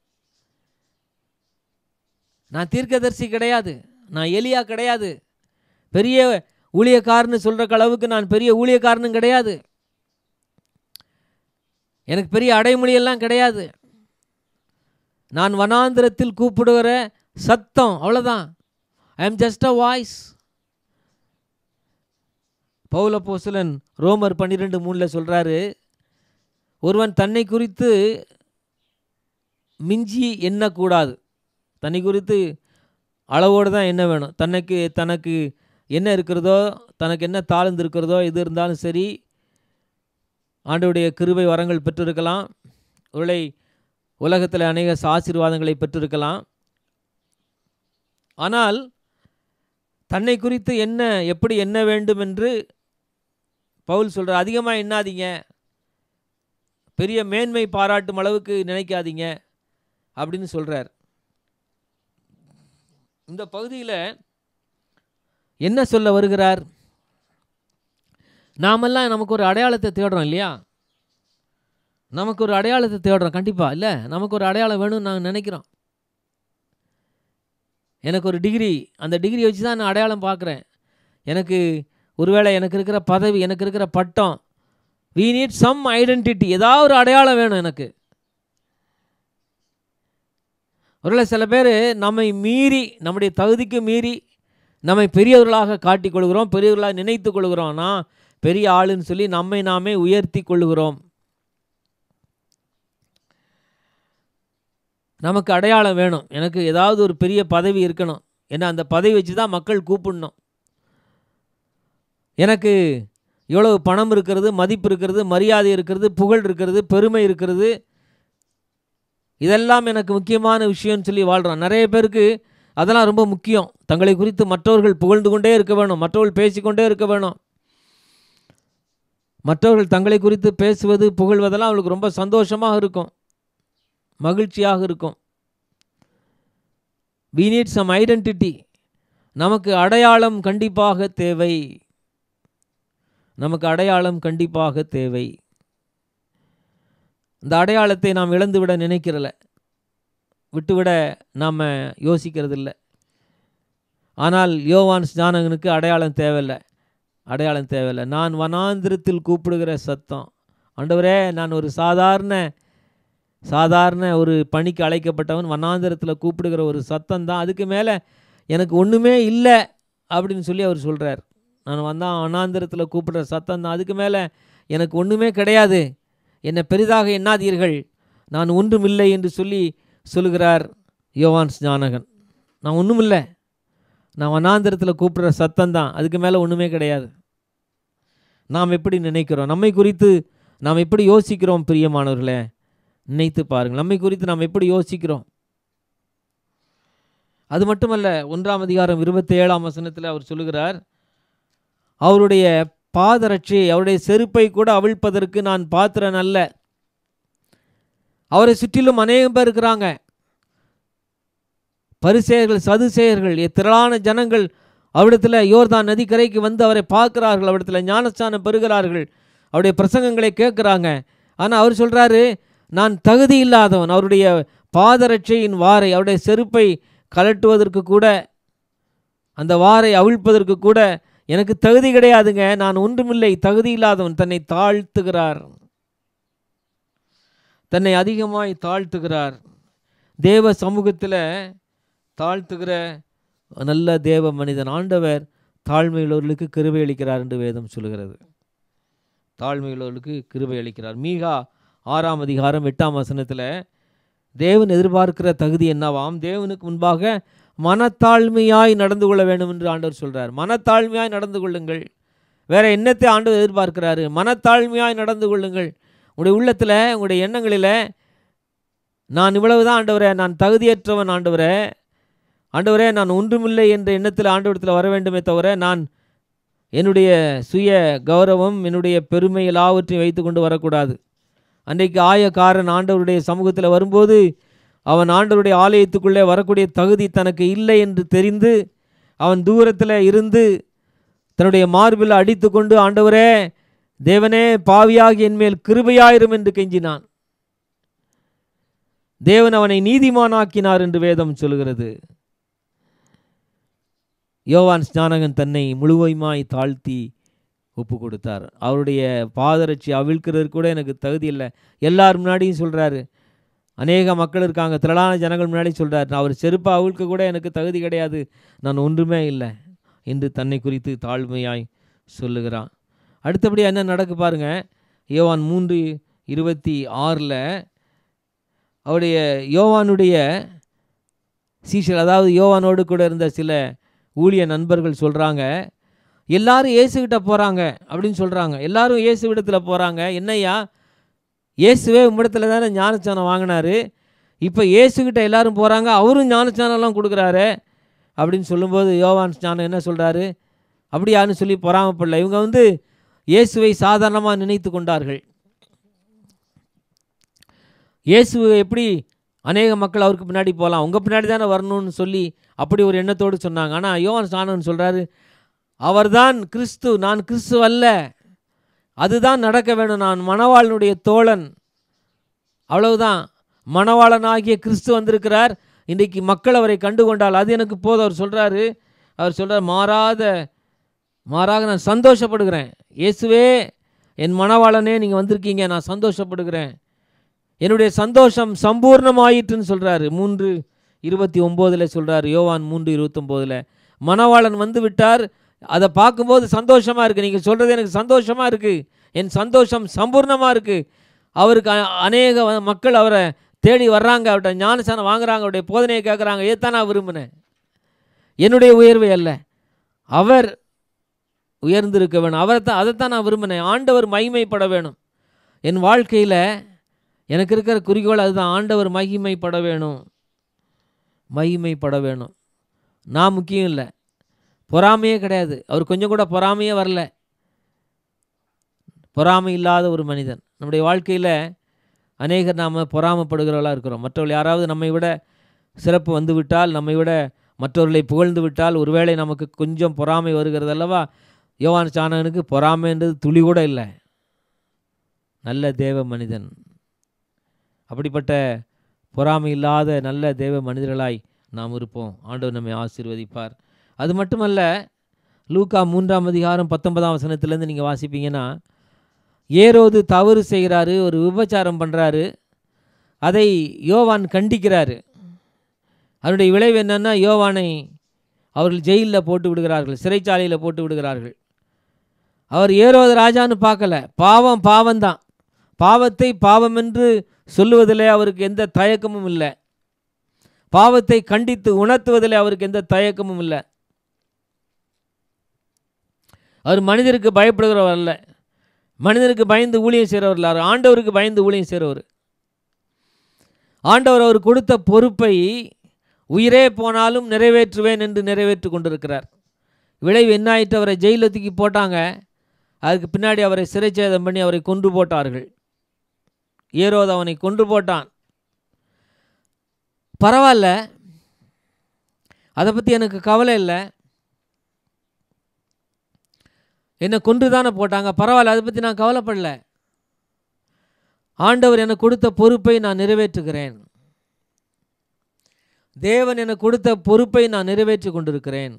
நான் தீர்க்கதரிசி கிடையாது நான் எலியா கிடையாது பெரிய ஊழியக்காரன்னு சொல்கிற அளவுக்கு நான் பெரிய ஊழியக்காரனும் கிடையாது எனக்கு பெரிய அடைமொழியெல்லாம் கிடையாது நான் வனாந்திரத்தில் கூப்பிடுகிற சத்தம் அவ்வளோதான் I am just a voice பௌல போசலன் ரோமர் பன்னிரெண்டு மூணில் சொல்கிறாரு ஒருவன் தன்னை குறித்து மிஞ்சி எண்ணக்கூடாது தன்னை குறித்து அளவோடு தான் என்ன வேணும் தனக்கு தனக்கு என்ன இருக்கிறதோ தனக்கு என்ன தாழ்ந்து இருக்கிறதோ எது இருந்தாலும் சரி ஆண்டவுடைய கிருபை வரங்கள் பெற்றிருக்கலாம் ஒருளை உலகத்தில் அநேக ஆசீர்வாதங்களை பெற்றிருக்கலாம் ஆனால் தன்னை குறித்து என்ன எப்படி என்ன வேண்டும் என்று பவுல் சொல்கிறார் அதிகமாக எண்ணாதீங்க பெரிய மேன்மை பாராட்டும் அளவுக்கு நினைக்காதீங்க அப்படின்னு சொல்கிறார் இந்த பகுதியில் என்ன சொல்ல வருகிறார் நாமெல்லாம் நமக்கு ஒரு அடையாளத்தை தேடுறோம் இல்லையா நமக்கு ஒரு அடையாளத்தை தேடுறோம் கண்டிப்பாக இல்லை நமக்கு ஒரு அடையாளம் வேணும்னு நாங்கள் நினைக்கிறோம் எனக்கு ஒரு டிகிரி அந்த டிகிரி வச்சு தான் நான் அடையாளம் பார்க்குறேன் எனக்கு ஒருவேளை எனக்கு இருக்கிற பதவி எனக்கு இருக்கிற பட்டம் வி நீட் சம் ஐடென்டிட்டி ஏதாவது ஒரு அடையாளம் வேணும் எனக்கு ஒருவேளை சில பேர் நம்மை மீறி நம்முடைய தகுதிக்கு மீறி நம்மை பெரியவர்களாக காட்டிக் கொள்கிறோம் பெரியவர்களாக நினைத்து கொள்கிறோம் நான் பெரிய ஆளுன்னு சொல்லி நம்மை நாமே உயர்த்தி கொள்ளுகிறோம் நமக்கு அடையாளம் வேணும் எனக்கு ஏதாவது ஒரு பெரிய பதவி இருக்கணும் ஏன்னா அந்த பதவி வச்சு தான் மக்கள் கூப்பிடணும் எனக்கு எவ்வளவு பணம் இருக்கிறது மதிப்பு இருக்கிறது மரியாதை இருக்கிறது புகழ் இருக்கிறது பெருமை இருக்கிறது இதெல்லாம் எனக்கு முக்கியமான விஷயம்னு சொல்லி வாழ்கிறோம் நிறைய பேருக்கு அதெல்லாம் ரொம்ப முக்கியம் தங்களை குறித்து மற்றவர்கள் புகழ்ந்து கொண்டே இருக்க வேணும் மற்றவர்கள் பேசிக்கொண்டே இருக்க வேணும் மற்றவர்கள் தங்களை குறித்து பேசுவது புகழ்வதெல்லாம் அவங்களுக்கு ரொம்ப சந்தோஷமாக இருக்கும் மகிழ்ச்சியாக இருக்கும் வி நீட் சம் ஐடென்டிட்டி நமக்கு அடையாளம் கண்டிப்பாக தேவை நமக்கு அடையாளம் கண்டிப்பாக தேவை இந்த அடையாளத்தை நாம் இழந்துவிட நினைக்கிறல விட்டுவிட நாம் யோசிக்கிறதில்ல ஆனால் யோவான் ஸ்நானகனுக்கு அடையாளம் தேவையில்லை அடையாளம் தேவையில்லை நான் வனாந்திரத்தில் கூப்பிடுகிற சத்தம் ஆண்டவரே நான் ஒரு சாதாரண சாதாரண ஒரு பணிக்கு அழைக்கப்பட்டவன் வனாந்திரத்தில் கூப்பிடுகிற ஒரு சத்தம் தான் அதுக்கு மேலே எனக்கு ஒன்றுமே இல்லை அப்படின்னு சொல்லி அவர் சொல்கிறார் நான் வந்தான் வனாந்திரத்தில் கூப்பிடுற சத்தம் தான் அதுக்கு மேலே எனக்கு ஒன்றுமே கிடையாது என்னை பெரிதாக எண்ணாதீர்கள் நான் ஒன்றும் இல்லை என்று சொல்லி சொல்லுகிறார் யோவான் ஞானகன் நான் ஒன்றும் இல்லை நான் வனாந்திரத்தில் கூப்பிடுற சத்தம் தான் அதுக்கு மேலே ஒன்றுமே கிடையாது நாம் எப்படி நினைக்கிறோம் நம்மை குறித்து நாம் எப்படி யோசிக்கிறோம் பிரியமானவர்களே நினைத்து பாருங்கள் நம்மை குறித்து நாம் எப்படி யோசிக்கிறோம் அது மட்டுமல்ல ஒன்றாம் அதிகாரம் இருபத்தி ஏழாம் வசனத்தில் அவர் சொல்லுகிறார் அவருடைய பாதரட்சி அவருடைய செருப்பை கூட அவிழ்ப்பதற்கு நான் பாத்திரன் அல்ல அவரை சுற்றிலும் அநேகம் பேர் இருக்கிறாங்க பரிசேயர்கள் சதுசேயர்கள் திரளான ஜனங்கள் அவ்விடத்தில் யோர்தான் நதிக்கரைக்கு வந்து அவரை பார்க்கிறார்கள் அவ்விடத்தில் ஞானஸ்தானம் பெறுகிறார்கள் அவருடைய பிரசங்கங்களை கேட்குறாங்க ஆனால் அவர் சொல்கிறாரு நான் தகுதி இல்லாதவன் அவருடைய பாதரட்சையின் வாரை அவருடைய செருப்பை கலட்டுவதற்கு கூட அந்த வாரை அவிழ்ப்பதற்கு கூட எனக்கு தகுதி கிடையாதுங்க நான் ஒன்றுமில்லை தகுதி இல்லாதவன் தன்னை தாழ்த்துகிறார் தன்னை அதிகமாய் தாழ்த்துகிறார் தேவ சமூகத்தில் தாழ்த்துகிற நல்ல தேவ மனிதன் ஆண்டவர் தாழ்மையுள்ளவர்களுக்கு கிருபை அளிக்கிறார் என்று வேதம் சொல்கிறது தாழ்மையுள்ளவர்களுக்கு கிருபை அளிக்கிறார் மீகா ஆறாம் அதிகாரம் எட்டாம் வசனத்தில் தேவன் எதிர்பார்க்கிற தகுதி என்னவாம் தேவனுக்கு முன்பாக மனத்தாழ்மையாய் நடந்து கொள்ள வேண்டும் என்று ஆண்டவர் சொல்கிறார் மனத்தாழ்மையாய் நடந்து கொள்ளுங்கள் வேற என்னத்தை ஆண்டவர் எதிர்பார்க்கிறாரு மனத்தாழ்மையாய் நடந்து கொள்ளுங்கள் உங்களுடைய உள்ளத்தில் உங்களுடைய எண்ணங்களில் நான் இவ்வளவுதான் ஆண்டவரே நான் தகுதியற்றவன் ஆண்டவரே ஆண்டவரே நான் ஒன்றுமில்லை என்ற எண்ணத்தில் ஆண்டவரத்தில் வர வேண்டுமே தவிர நான் என்னுடைய சுய கௌரவம் என்னுடைய பெருமை எல்லாவற்றையும் வைத்து கொண்டு வரக்கூடாது அன்றைக்கு ஆயக்காரன் ஆண்டவருடைய சமூகத்தில் வரும்போது அவன் ஆண்டவருடைய ஆலயத்துக்குள்ளே வரக்கூடிய தகுதி தனக்கு இல்லை என்று தெரிந்து அவன் தூரத்தில் இருந்து தன்னுடைய மார்பில் அடித்து கொண்டு ஆண்டவரே தேவனே பாவியாகி என்மேல் கிருபையாயிரும் என்று கெஞ்சினான் தேவன் அவனை நீதிமானாக்கினார் என்று வேதம் சொல்கிறது யோவான் ஸ்நானகன் தன்னை முழுவதுமாய் தாழ்த்தி ஒப்பு கொடுத்தார் அவருடைய பாதரட்சி அவிழ்க்கிறது கூட எனக்கு தகுதி இல்லை எல்லார் முன்னாடியும் சொல்கிறாரு அநேக மக்கள் இருக்காங்க திரளான ஜனங்கள் முன்னாடி சொல்கிறார் நான் அவர் செருப்பை அவிழ்க்க கூட எனக்கு தகுதி கிடையாது நான் ஒன்றுமே இல்லை என்று தன்னை குறித்து தாழ்மையாய் சொல்லுகிறான் அடுத்தபடி என்ன நடக்கு பாருங்க யோவான் மூன்று இருபத்தி ஆறில் அவருடைய யோவானுடைய சீஷர் அதாவது யோவானோடு கூட இருந்த சில ஊழிய நண்பர்கள் சொல்கிறாங்க எல்லாரும் இயேசுகிட்ட போகிறாங்க அப்படின்னு சொல்கிறாங்க எல்லாரும் இயேசு விடத்தில் போகிறாங்க என்னய்யா இயேசுவே உம்மிடத்தில் தானே ஞானஸ்தானம் வாங்கினாரு இப்போ இயேசுகிட்ட எல்லாரும் போகிறாங்க அவரும் ஞானஸ்தானம்லாம் கொடுக்குறாரு அப்படின்னு சொல்லும்போது யோவான் ஸ்நானம் என்ன சொல்கிறாரு அப்படியான்னு சொல்லி பொறாமப்படல இவங்க வந்து இயேசுவை சாதாரணமாக நினைத்து கொண்டார்கள் இயேசுவை எப்படி அநேக மக்கள் அவருக்கு பின்னாடி போகலாம் உங்கள் பின்னாடி தானே வரணும்னு சொல்லி அப்படி ஒரு எண்ணத்தோடு சொன்னாங்க ஆனால் யோவான் ஸ்நானன் சொல்கிறாரு அவர்தான் கிறிஸ்து நான் கிறிஸ்து அல்ல அதுதான் நடக்க வேணும் நான் மணவாளனுடைய தோழன் அவ்வளவுதான் மணவாளனாகிய கிறிஸ்து வந்திருக்கிறார் இன்றைக்கு மக்கள் அவரை கண்டு கொண்டால் அது எனக்கு போதும் அவர் சொல்கிறாரு அவர் சொல்கிறார் மாறாத மாறாக நான் சந்தோஷப்படுகிறேன் இயேசுவே என் மணவாளனே நீங்கள் வந்திருக்கீங்க நான் சந்தோஷப்படுகிறேன் என்னுடைய சந்தோஷம் சம்பூர்ணமாயிற்றுன்னு சொல்கிறாரு மூன்று இருபத்தி ஒம்போதில் சொல்கிறார் யோவான் மூன்று இருபத்தொம்போதில் மணவாளன் வந்து விட்டார் அதை பார்க்கும்போது சந்தோஷமாக இருக்குது நீங்கள் சொல்கிறது எனக்கு சந்தோஷமாக இருக்குது என் சந்தோஷம் சம்பூர்ணமாக இருக்குது அவருக்கு அ- அநேக வ- மக்கள் அவரை தேடி வர்றாங்க அவர்கிட்ட ஞானசானம் வாங்குறாங்க அவருடைய போதனையை கேட்குறாங்க ஏத்தான் நான் விரும்பினேன் என்னுடைய உயர்வை அல்ல அவர் உயர்ந்திருக்க வேணும் அவரை தான் அதைத்தான் நான் விரும்பினேன் ஆண்டவர் மகிமைப்பட வேணும் என் வாழ்க்கையில் எனக்கு இருக்கிற குறிக்கோள் அதுதான் ஆண்டவர் மகிமைப்பட வேணும் மகிமைப்பட வேணும் நான் முக்கியம் இல்லை பொறாமையே கிடையாது அவர் கொஞ்சம் கூட பொறாமையே வரல பொறாமை இல்லாத ஒரு மனிதன் நம்முடைய வாழ்க்கையில் அநேகர் நாம் பொறாமைப்படுகிறவர்களாக இருக்கிறோம் மற்றவர்கள் யாராவது நம்மை விட சிறப்பு வந்து விட்டால் நம்மை விட மற்றவர்களை புகழ்ந்து விட்டால் ஒருவேளை நமக்கு கொஞ்சம் பொறாமை வருகிறது அல்லவா யோவான் சாணகனுக்கு பொறாமைன்றது துளி கூட இல்லை நல்ல தேவ மனிதன் அப்படிப்பட்ட பொறாமை இல்லாத நல்ல தேவ மனிதர்களாய் நாம் இருப்போம் ஆண்டவர் நம்மை ஆசீர்வதிப்பார் அது மட்டுமல்ல லூக்கா மூன்றாம் அதிகாரம் பத்தொன்பதாம் வசனத்திலேருந்து நீங்கள் வாசிப்பீங்கன்னா ஏரோது தவறு செய்கிறாரு ஒரு விபச்சாரம் பண்ணுறாரு அதை யோவான் கண்டிக்கிறாரு அதனுடைய விளைவு என்னன்னா யோவானை அவர்கள் ஜெயிலில் போட்டு விடுகிறார்கள் சிறைச்சாலையில் போட்டு விடுகிறார்கள் அவர் ஏரோது ராஜான்னு பார்க்கல பாவம் பாவம்தான் பாவத்தை பாவம் என்று சொல்லுவதிலே அவருக்கு எந்த தயக்கமும் இல்லை பாவத்தை கண்டித்து உணர்த்துவதில் அவருக்கு எந்த தயக்கமும் இல்லை அவர் மனிதருக்கு பயப்படுகிறவர் அல்ல மனிதருக்கு பயந்து ஊழியம் செய்கிறவர் இல்லை அவர் ஆண்டவருக்கு பயந்து ஊழியம் செய்கிறவர் ஆண்டவர் அவர் கொடுத்த பொறுப்பை உயிரே போனாலும் நிறைவேற்றுவேன் என்று நிறைவேற்றி கொண்டிருக்கிறார் விளைவு என்ன ஆயிட்டு அவரை ஜெயிலில் தூக்கி போட்டாங்க அதுக்கு பின்னாடி அவரை சிறைச்சேதம் பண்ணி அவரை கொன்று போட்டார்கள் ஏரோது அவனை கொன்று போட்டான் பரவாயில்ல அதை பற்றி எனக்கு கவலை இல்லை என்னை கொன்று தானே போட்டாங்க பரவாயில்ல அதை பற்றி நான் கவலைப்படல ஆண்டவர் எனக்கு கொடுத்த பொறுப்பை நான் நிறைவேற்றுகிறேன் தேவன் எனக்கு கொடுத்த பொறுப்பை நான் நிறைவேற்றி கொண்டிருக்கிறேன்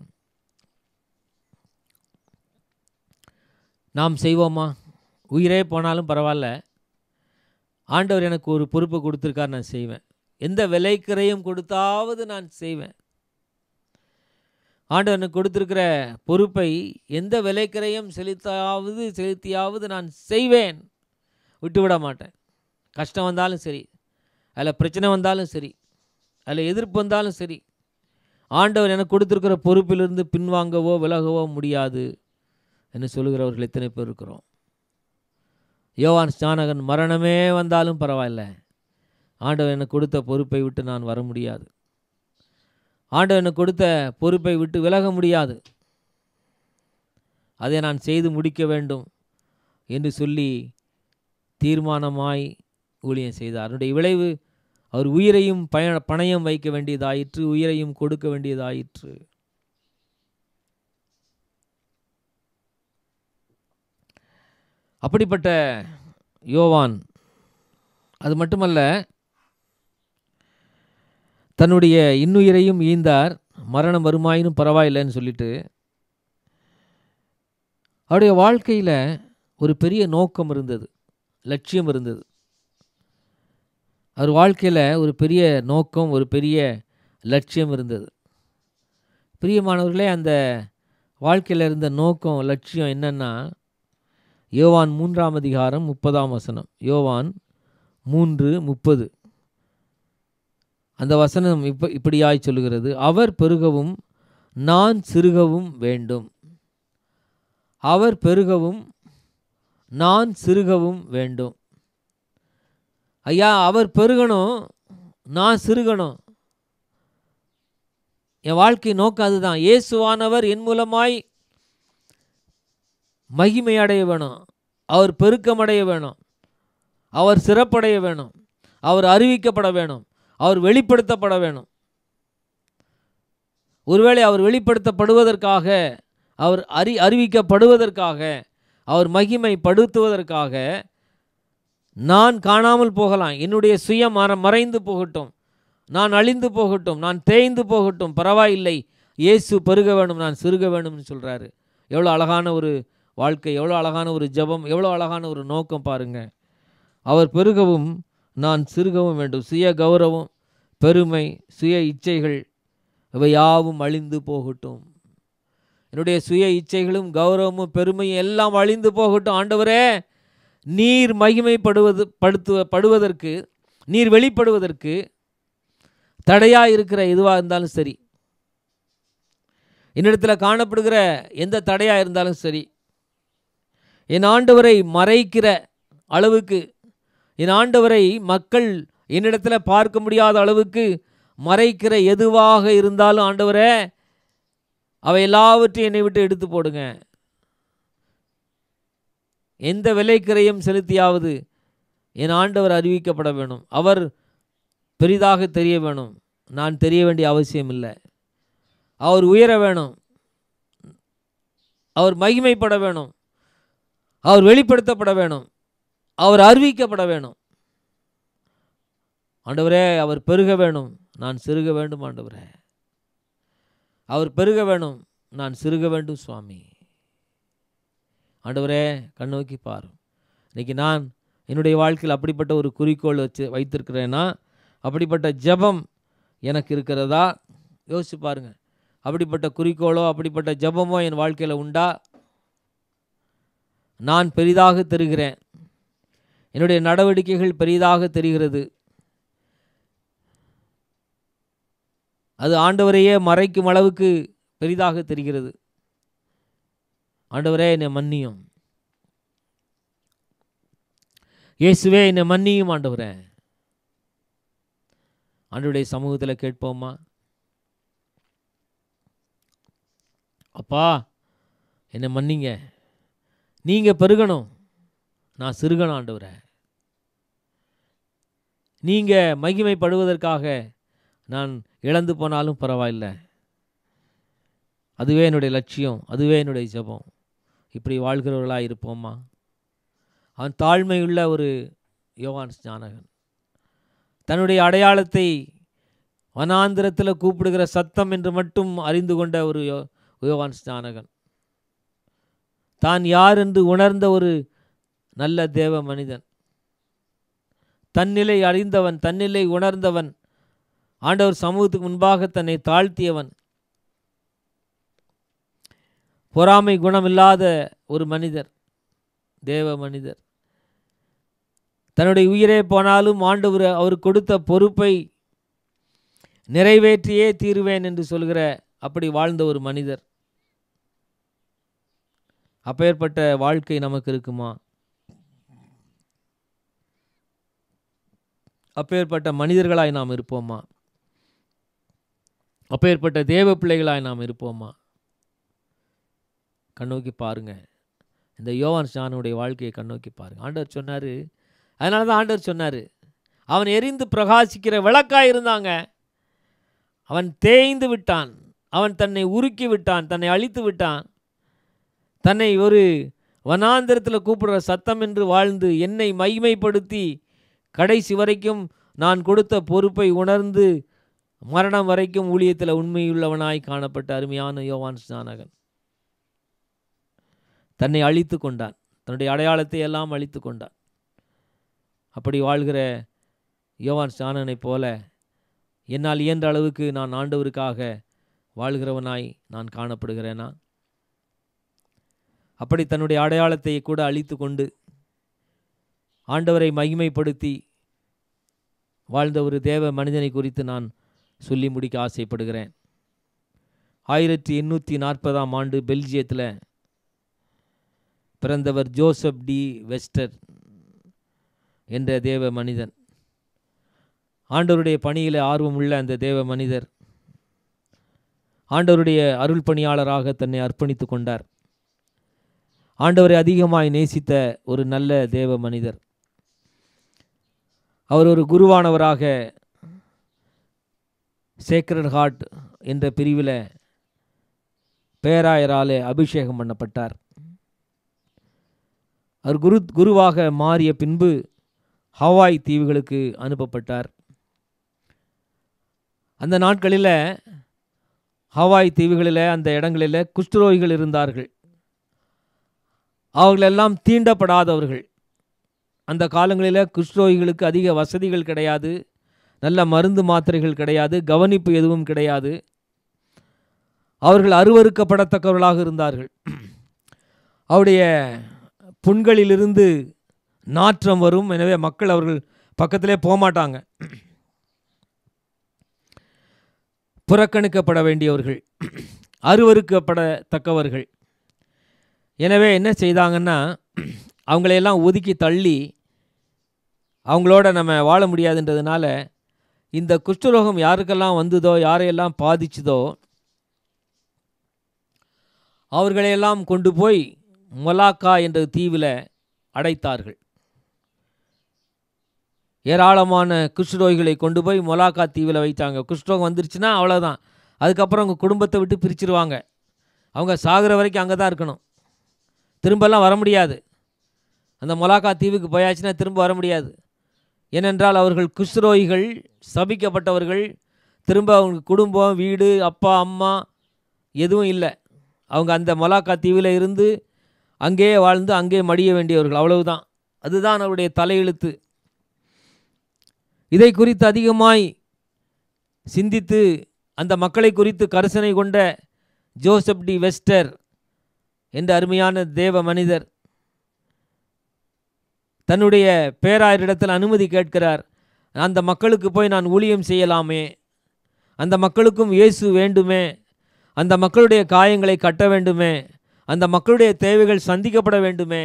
நாம் செய்வோமா உயிரே போனாலும் பரவாயில்ல ஆண்டவர் எனக்கு ஒரு பொறுப்பை கொடுத்துருக்கார் நான் செய்வேன் எந்த விலைக்கரையும் கொடுத்தாவது நான் செய்வேன் ஆண்டவர் எனக்கு கொடுத்துருக்கிற பொறுப்பை எந்த விலைக்கரையும் செலுத்தாவது செலுத்தியாவது நான் செய்வேன் விட்டுவிட மாட்டேன் கஷ்டம் வந்தாலும் சரி அதில் பிரச்சனை வந்தாலும் சரி அதில் எதிர்ப்பு வந்தாலும் சரி ஆண்டவர் எனக்கு கொடுத்துருக்கிற பொறுப்பிலிருந்து பின்வாங்கவோ விலகவோ முடியாது என்று சொல்லுகிறவர்கள் எத்தனை பேர் இருக்கிறோம் யோவான் ஸ்நானகன் மரணமே வந்தாலும் பரவாயில்ல ஆண்டவர் எனக்கு கொடுத்த பொறுப்பை விட்டு நான் வர முடியாது ஆண்டவர் எனக்கு கொடுத்த பொறுப்பை விட்டு விலக முடியாது அதை நான் செய்து முடிக்க வேண்டும் என்று சொல்லி தீர்மானமாய் ஊழியம் செய்தார் அதனுடைய விளைவு அவர் உயிரையும் பய பணயம் வைக்க வேண்டியதாயிற்று உயிரையும் கொடுக்க வேண்டியதாயிற்று அப்படிப்பட்ட யோவான் அது மட்டுமல்ல தன்னுடைய இன்னுயிரையும் ஈந்தார் மரணம் வருமாயினும் பரவாயில்லைன்னு சொல்லிட்டு அவருடைய வாழ்க்கையில் ஒரு பெரிய நோக்கம் இருந்தது லட்சியம் இருந்தது அவர் வாழ்க்கையில் ஒரு பெரிய நோக்கம் ஒரு பெரிய லட்சியம் இருந்தது பிரியமானவர்களே அந்த வாழ்க்கையில் இருந்த நோக்கம் லட்சியம் என்னன்னா யோவான் மூன்றாம் அதிகாரம் முப்பதாம் வசனம் யோவான் மூன்று முப்பது அந்த வசனம் இப்ப இப்படியாய் சொல்லுகிறது அவர் பெருகவும் நான் சிறுகவும் வேண்டும் அவர் பெருகவும் நான் சிறுகவும் வேண்டும் ஐயா அவர் பெருகணும் நான் சிறுகணும் என் வாழ்க்கை நோக்கம் அதுதான் இயேசுவானவர் என் மூலமாய் மகிமை அடைய வேணும் அவர் பெருக்கமடைய வேணும் அவர் சிறப்படைய வேணும் அவர் அறிவிக்கப்பட வேணும் அவர் வெளிப்படுத்தப்பட வேணும் ஒருவேளை அவர் வெளிப்படுத்தப்படுவதற்காக அவர் அறி அறிவிக்கப்படுவதற்காக அவர் மகிமைப்படுத்துவதற்காக நான் காணாமல் போகலாம் என்னுடைய சுயம் மற மறைந்து போகட்டும் நான் அழிந்து போகட்டும் நான் தேய்ந்து போகட்டும் பரவாயில்லை இயேசு பெருக வேணும் நான் சிறுக வேணும்னு சொல்கிறாரு எவ்வளோ அழகான ஒரு வாழ்க்கை எவ்வளோ அழகான ஒரு ஜெபம் எவ்வளோ அழகான ஒரு நோக்கம் பாருங்க அவர் பெருகவும் நான் சிறுகவும் வேண்டும் சுய கௌரவம் பெருமை சுய இச்சைகள் இவை யாவும் அழிந்து போகட்டும் என்னுடைய சுய இச்சைகளும் கௌரவமும் பெருமையும் எல்லாம் அழிந்து போகட்டும் ஆண்டவரே நீர் மகிமைப்படுவது படுத்துவ படுவதற்கு நீர் வெளிப்படுவதற்கு தடையாக இருக்கிற எதுவாக இருந்தாலும் சரி என்னிடத்தில் காணப்படுகிற எந்த தடையாக இருந்தாலும் சரி என் ஆண்டவரை மறைக்கிற அளவுக்கு என் ஆண்டவரை மக்கள் என்னிடத்தில் பார்க்க முடியாத அளவுக்கு மறைக்கிற எதுவாக இருந்தாலும் ஆண்டவரே அவை எல்லாவற்றையும் என்னை விட்டு எடுத்து போடுங்க எந்த விலைக்கிரையும் செலுத்தியாவது என் ஆண்டவர் அறிவிக்கப்பட வேணும் அவர் பெரிதாக தெரிய வேணும் நான் தெரிய வேண்டிய அவசியம் இல்லை அவர் உயர வேணும் அவர் மகிமைப்பட வேணும் அவர் வெளிப்படுத்தப்பட வேணும் அவர் அறிவிக்கப்பட வேணும் ஆண்டவரே அவர் பெருக வேணும் நான் சிறுக வேண்டும் ஆண்டவரே அவர் பெருக வேணும் நான் சிறுக வேண்டும் சுவாமி ஆண்டவரே கண்ணோக்கி பாரு இன்னைக்கு நான் என்னுடைய வாழ்க்கையில் அப்படிப்பட்ட ஒரு குறிக்கோள் வச்சு வைத்திருக்கிறேன்னா அப்படிப்பட்ட ஜெபம் எனக்கு இருக்கிறதா யோசிச்சு பாருங்க அப்படிப்பட்ட குறிக்கோளோ அப்படிப்பட்ட ஜெபமோ என் வாழ்க்கையில் உண்டா நான் பெரிதாக தெரிகிறேன் என்னுடைய நடவடிக்கைகள் பெரிதாக தெரிகிறது அது ஆண்டவரையே மறைக்கும் அளவுக்கு பெரிதாக தெரிகிறது ஆண்டவரே என்னை மன்னியும் இயேசுவே என்னை மன்னியும் ஆண்டவரே ஆண்டவருடைய சமூகத்தில் கேட்போமா அப்பா என்னை மன்னிங்க நீங்கள் பெருகணும் நான் சிறுகணும் ஆண்டவரே நீங்கள் மகிமைப்படுவதற்காக நான் இழந்து போனாலும் பரவாயில்லை அதுவே என்னுடைய லட்சியம் அதுவே என்னுடைய ஜெபம் இப்படி வாழ்கிறவர்களாக இருப்போமா அவன் தாழ்மையுள்ள ஒரு யோவான் ஸ்நானகன் தன்னுடைய அடையாளத்தை வனாந்திரத்தில் கூப்பிடுகிற சத்தம் என்று மட்டும் அறிந்து கொண்ட ஒரு யோ யோவான் ஸ்நானகன் தான் யார் என்று உணர்ந்த ஒரு நல்ல தேவ மனிதன் தன்னிலை அறிந்தவன் தன்னிலை உணர்ந்தவன் ஆண்டவர் சமூகத்துக்கு முன்பாக தன்னை தாழ்த்தியவன் பொறாமை குணமில்லாத ஒரு மனிதர் தேவ மனிதர் தன்னுடைய உயிரே போனாலும் ஆண்டவர் அவர் கொடுத்த பொறுப்பை நிறைவேற்றியே தீருவேன் என்று சொல்கிற அப்படி வாழ்ந்த ஒரு மனிதர் அப்பேற்பட்ட வாழ்க்கை நமக்கு இருக்குமா அப்பேற்பட்ட மனிதர்களாய் நாம் இருப்போமா அப்பேற்பட்ட தேவ பிள்ளைகளாய் நாம் இருப்போமா கண்ணோக்கி பாருங்க இந்த யோவான் ஸ்நானுடைய வாழ்க்கையை கண்ணோக்கி பாருங்க ஆண்டவர் சொன்னார் அதனால தான் ஆண்டவர் சொன்னார் அவன் எரிந்து பிரகாசிக்கிற விளக்காய் இருந்தாங்க அவன் தேய்ந்து விட்டான் அவன் தன்னை உருக்கி விட்டான் தன்னை அழித்து விட்டான் தன்னை ஒரு வனாந்திரத்தில் கூப்பிடுற சத்தம் என்று வாழ்ந்து என்னை மைமைப்படுத்தி கடைசி வரைக்கும் நான் கொடுத்த பொறுப்பை உணர்ந்து மரணம் வரைக்கும் ஊழியத்தில் உண்மையுள்ளவனாய் காணப்பட்ட அருமையான யோவான் ஸ்நானகன் தன்னை அழித்து கொண்டான் தன்னுடைய அடையாளத்தை எல்லாம் அழித்து கொண்டான் அப்படி வாழ்கிற யோவான் ஸ்நானனைப் போல என்னால் இயன்ற அளவுக்கு நான் ஆண்டவருக்காக வாழ்கிறவனாய் நான் காணப்படுகிறேனா அப்படி தன்னுடைய அடையாளத்தை கூட அழித்து கொண்டு ஆண்டவரை மகிமைப்படுத்தி வாழ்ந்த ஒரு தேவ மனிதனை குறித்து நான் சொல்லி முடிக்க ஆசைப்படுகிறேன் ஆயிரத்தி எண்ணூற்றி நாற்பதாம் ஆண்டு பெல்ஜியத்தில் பிறந்தவர் ஜோசப் டி வெஸ்டர் என்ற தேவ மனிதன் ஆண்டவருடைய பணியில் ஆர்வமுள்ள அந்த தேவ மனிதர் ஆண்டவருடைய அருள் பணியாளராக தன்னை அர்ப்பணித்து கொண்டார் ஆண்டவரை அதிகமாய் நேசித்த ஒரு நல்ல தேவ மனிதர் அவர் ஒரு குருவானவராக சேக்ரட் ஹார்ட் என்ற பிரிவில் பேராயராலே அபிஷேகம் பண்ணப்பட்டார் அவர் குரு குருவாக மாறிய பின்பு ஹவாய் தீவுகளுக்கு அனுப்பப்பட்டார் அந்த நாட்களில் ஹவாய் தீவுகளில் அந்த இடங்களில் குஷ்டரோகிகள் இருந்தார்கள் அவர்களெல்லாம் தீண்டப்படாதவர்கள் அந்த காலங்களில் குஷ்டரோகிகளுக்கு அதிக வசதிகள் கிடையாது நல்ல மருந்து மாத்திரைகள் கிடையாது கவனிப்பு எதுவும் கிடையாது அவர்கள் அருவறுக்கப்படத்தக்கவர்களாக இருந்தார்கள் அவருடைய புண்களிலிருந்து நாற்றம் வரும் எனவே மக்கள் அவர்கள் பக்கத்திலே போகமாட்டாங்க புறக்கணிக்கப்பட வேண்டியவர்கள் அருவறுக்கப்படத்தக்கவர்கள் எனவே என்ன செய்தாங்கன்னா அவங்களையெல்லாம் ஒதுக்கி தள்ளி அவங்களோட நம்ம வாழ முடியாதுன்றதுனால இந்த குஷ்டரோகம் யாருக்கெல்லாம் வந்ததோ யாரையெல்லாம் பாதிச்சுதோ அவர்களையெல்லாம் கொண்டு போய் மொலாக்கா என்ற தீவில் அடைத்தார்கள் ஏராளமான குஷ்டரோகிகளை கொண்டு போய் மொலாக்கா தீவில் வைத்தாங்க குஷ்டரோகம் வந்துருச்சுன்னா அவ்வளோதான் அதுக்கப்புறம் அவங்க குடும்பத்தை விட்டு பிரிச்சிருவாங்க அவங்க சாகிற வரைக்கும் அங்கே தான் இருக்கணும் திரும்பலாம் வர முடியாது அந்த மொலாக்கா தீவுக்கு போயாச்சுன்னா திரும்ப வர முடியாது ஏனென்றால் அவர்கள் குஷ்ரோகிகள் சபிக்கப்பட்டவர்கள் திரும்ப அவங்க குடும்பம் வீடு அப்பா அம்மா எதுவும் இல்லை அவங்க அந்த மொலாக்கா தீவில் இருந்து அங்கேயே வாழ்ந்து அங்கே மடிய வேண்டியவர்கள் அவ்வளவுதான் அதுதான் அவருடைய தலையெழுத்து இதை குறித்து அதிகமாய் சிந்தித்து அந்த மக்களை குறித்து கரிசனை கொண்ட ஜோசப் டி வெஸ்டர் என்ற அருமையான தேவ மனிதர் தன்னுடைய பேராயரிடத்தில் அனுமதி கேட்கிறார் அந்த மக்களுக்கு போய் நான் ஊழியம் செய்யலாமே அந்த மக்களுக்கும் இயேசு வேண்டுமே அந்த மக்களுடைய காயங்களை கட்ட வேண்டுமே அந்த மக்களுடைய தேவைகள் சந்திக்கப்பட வேண்டுமே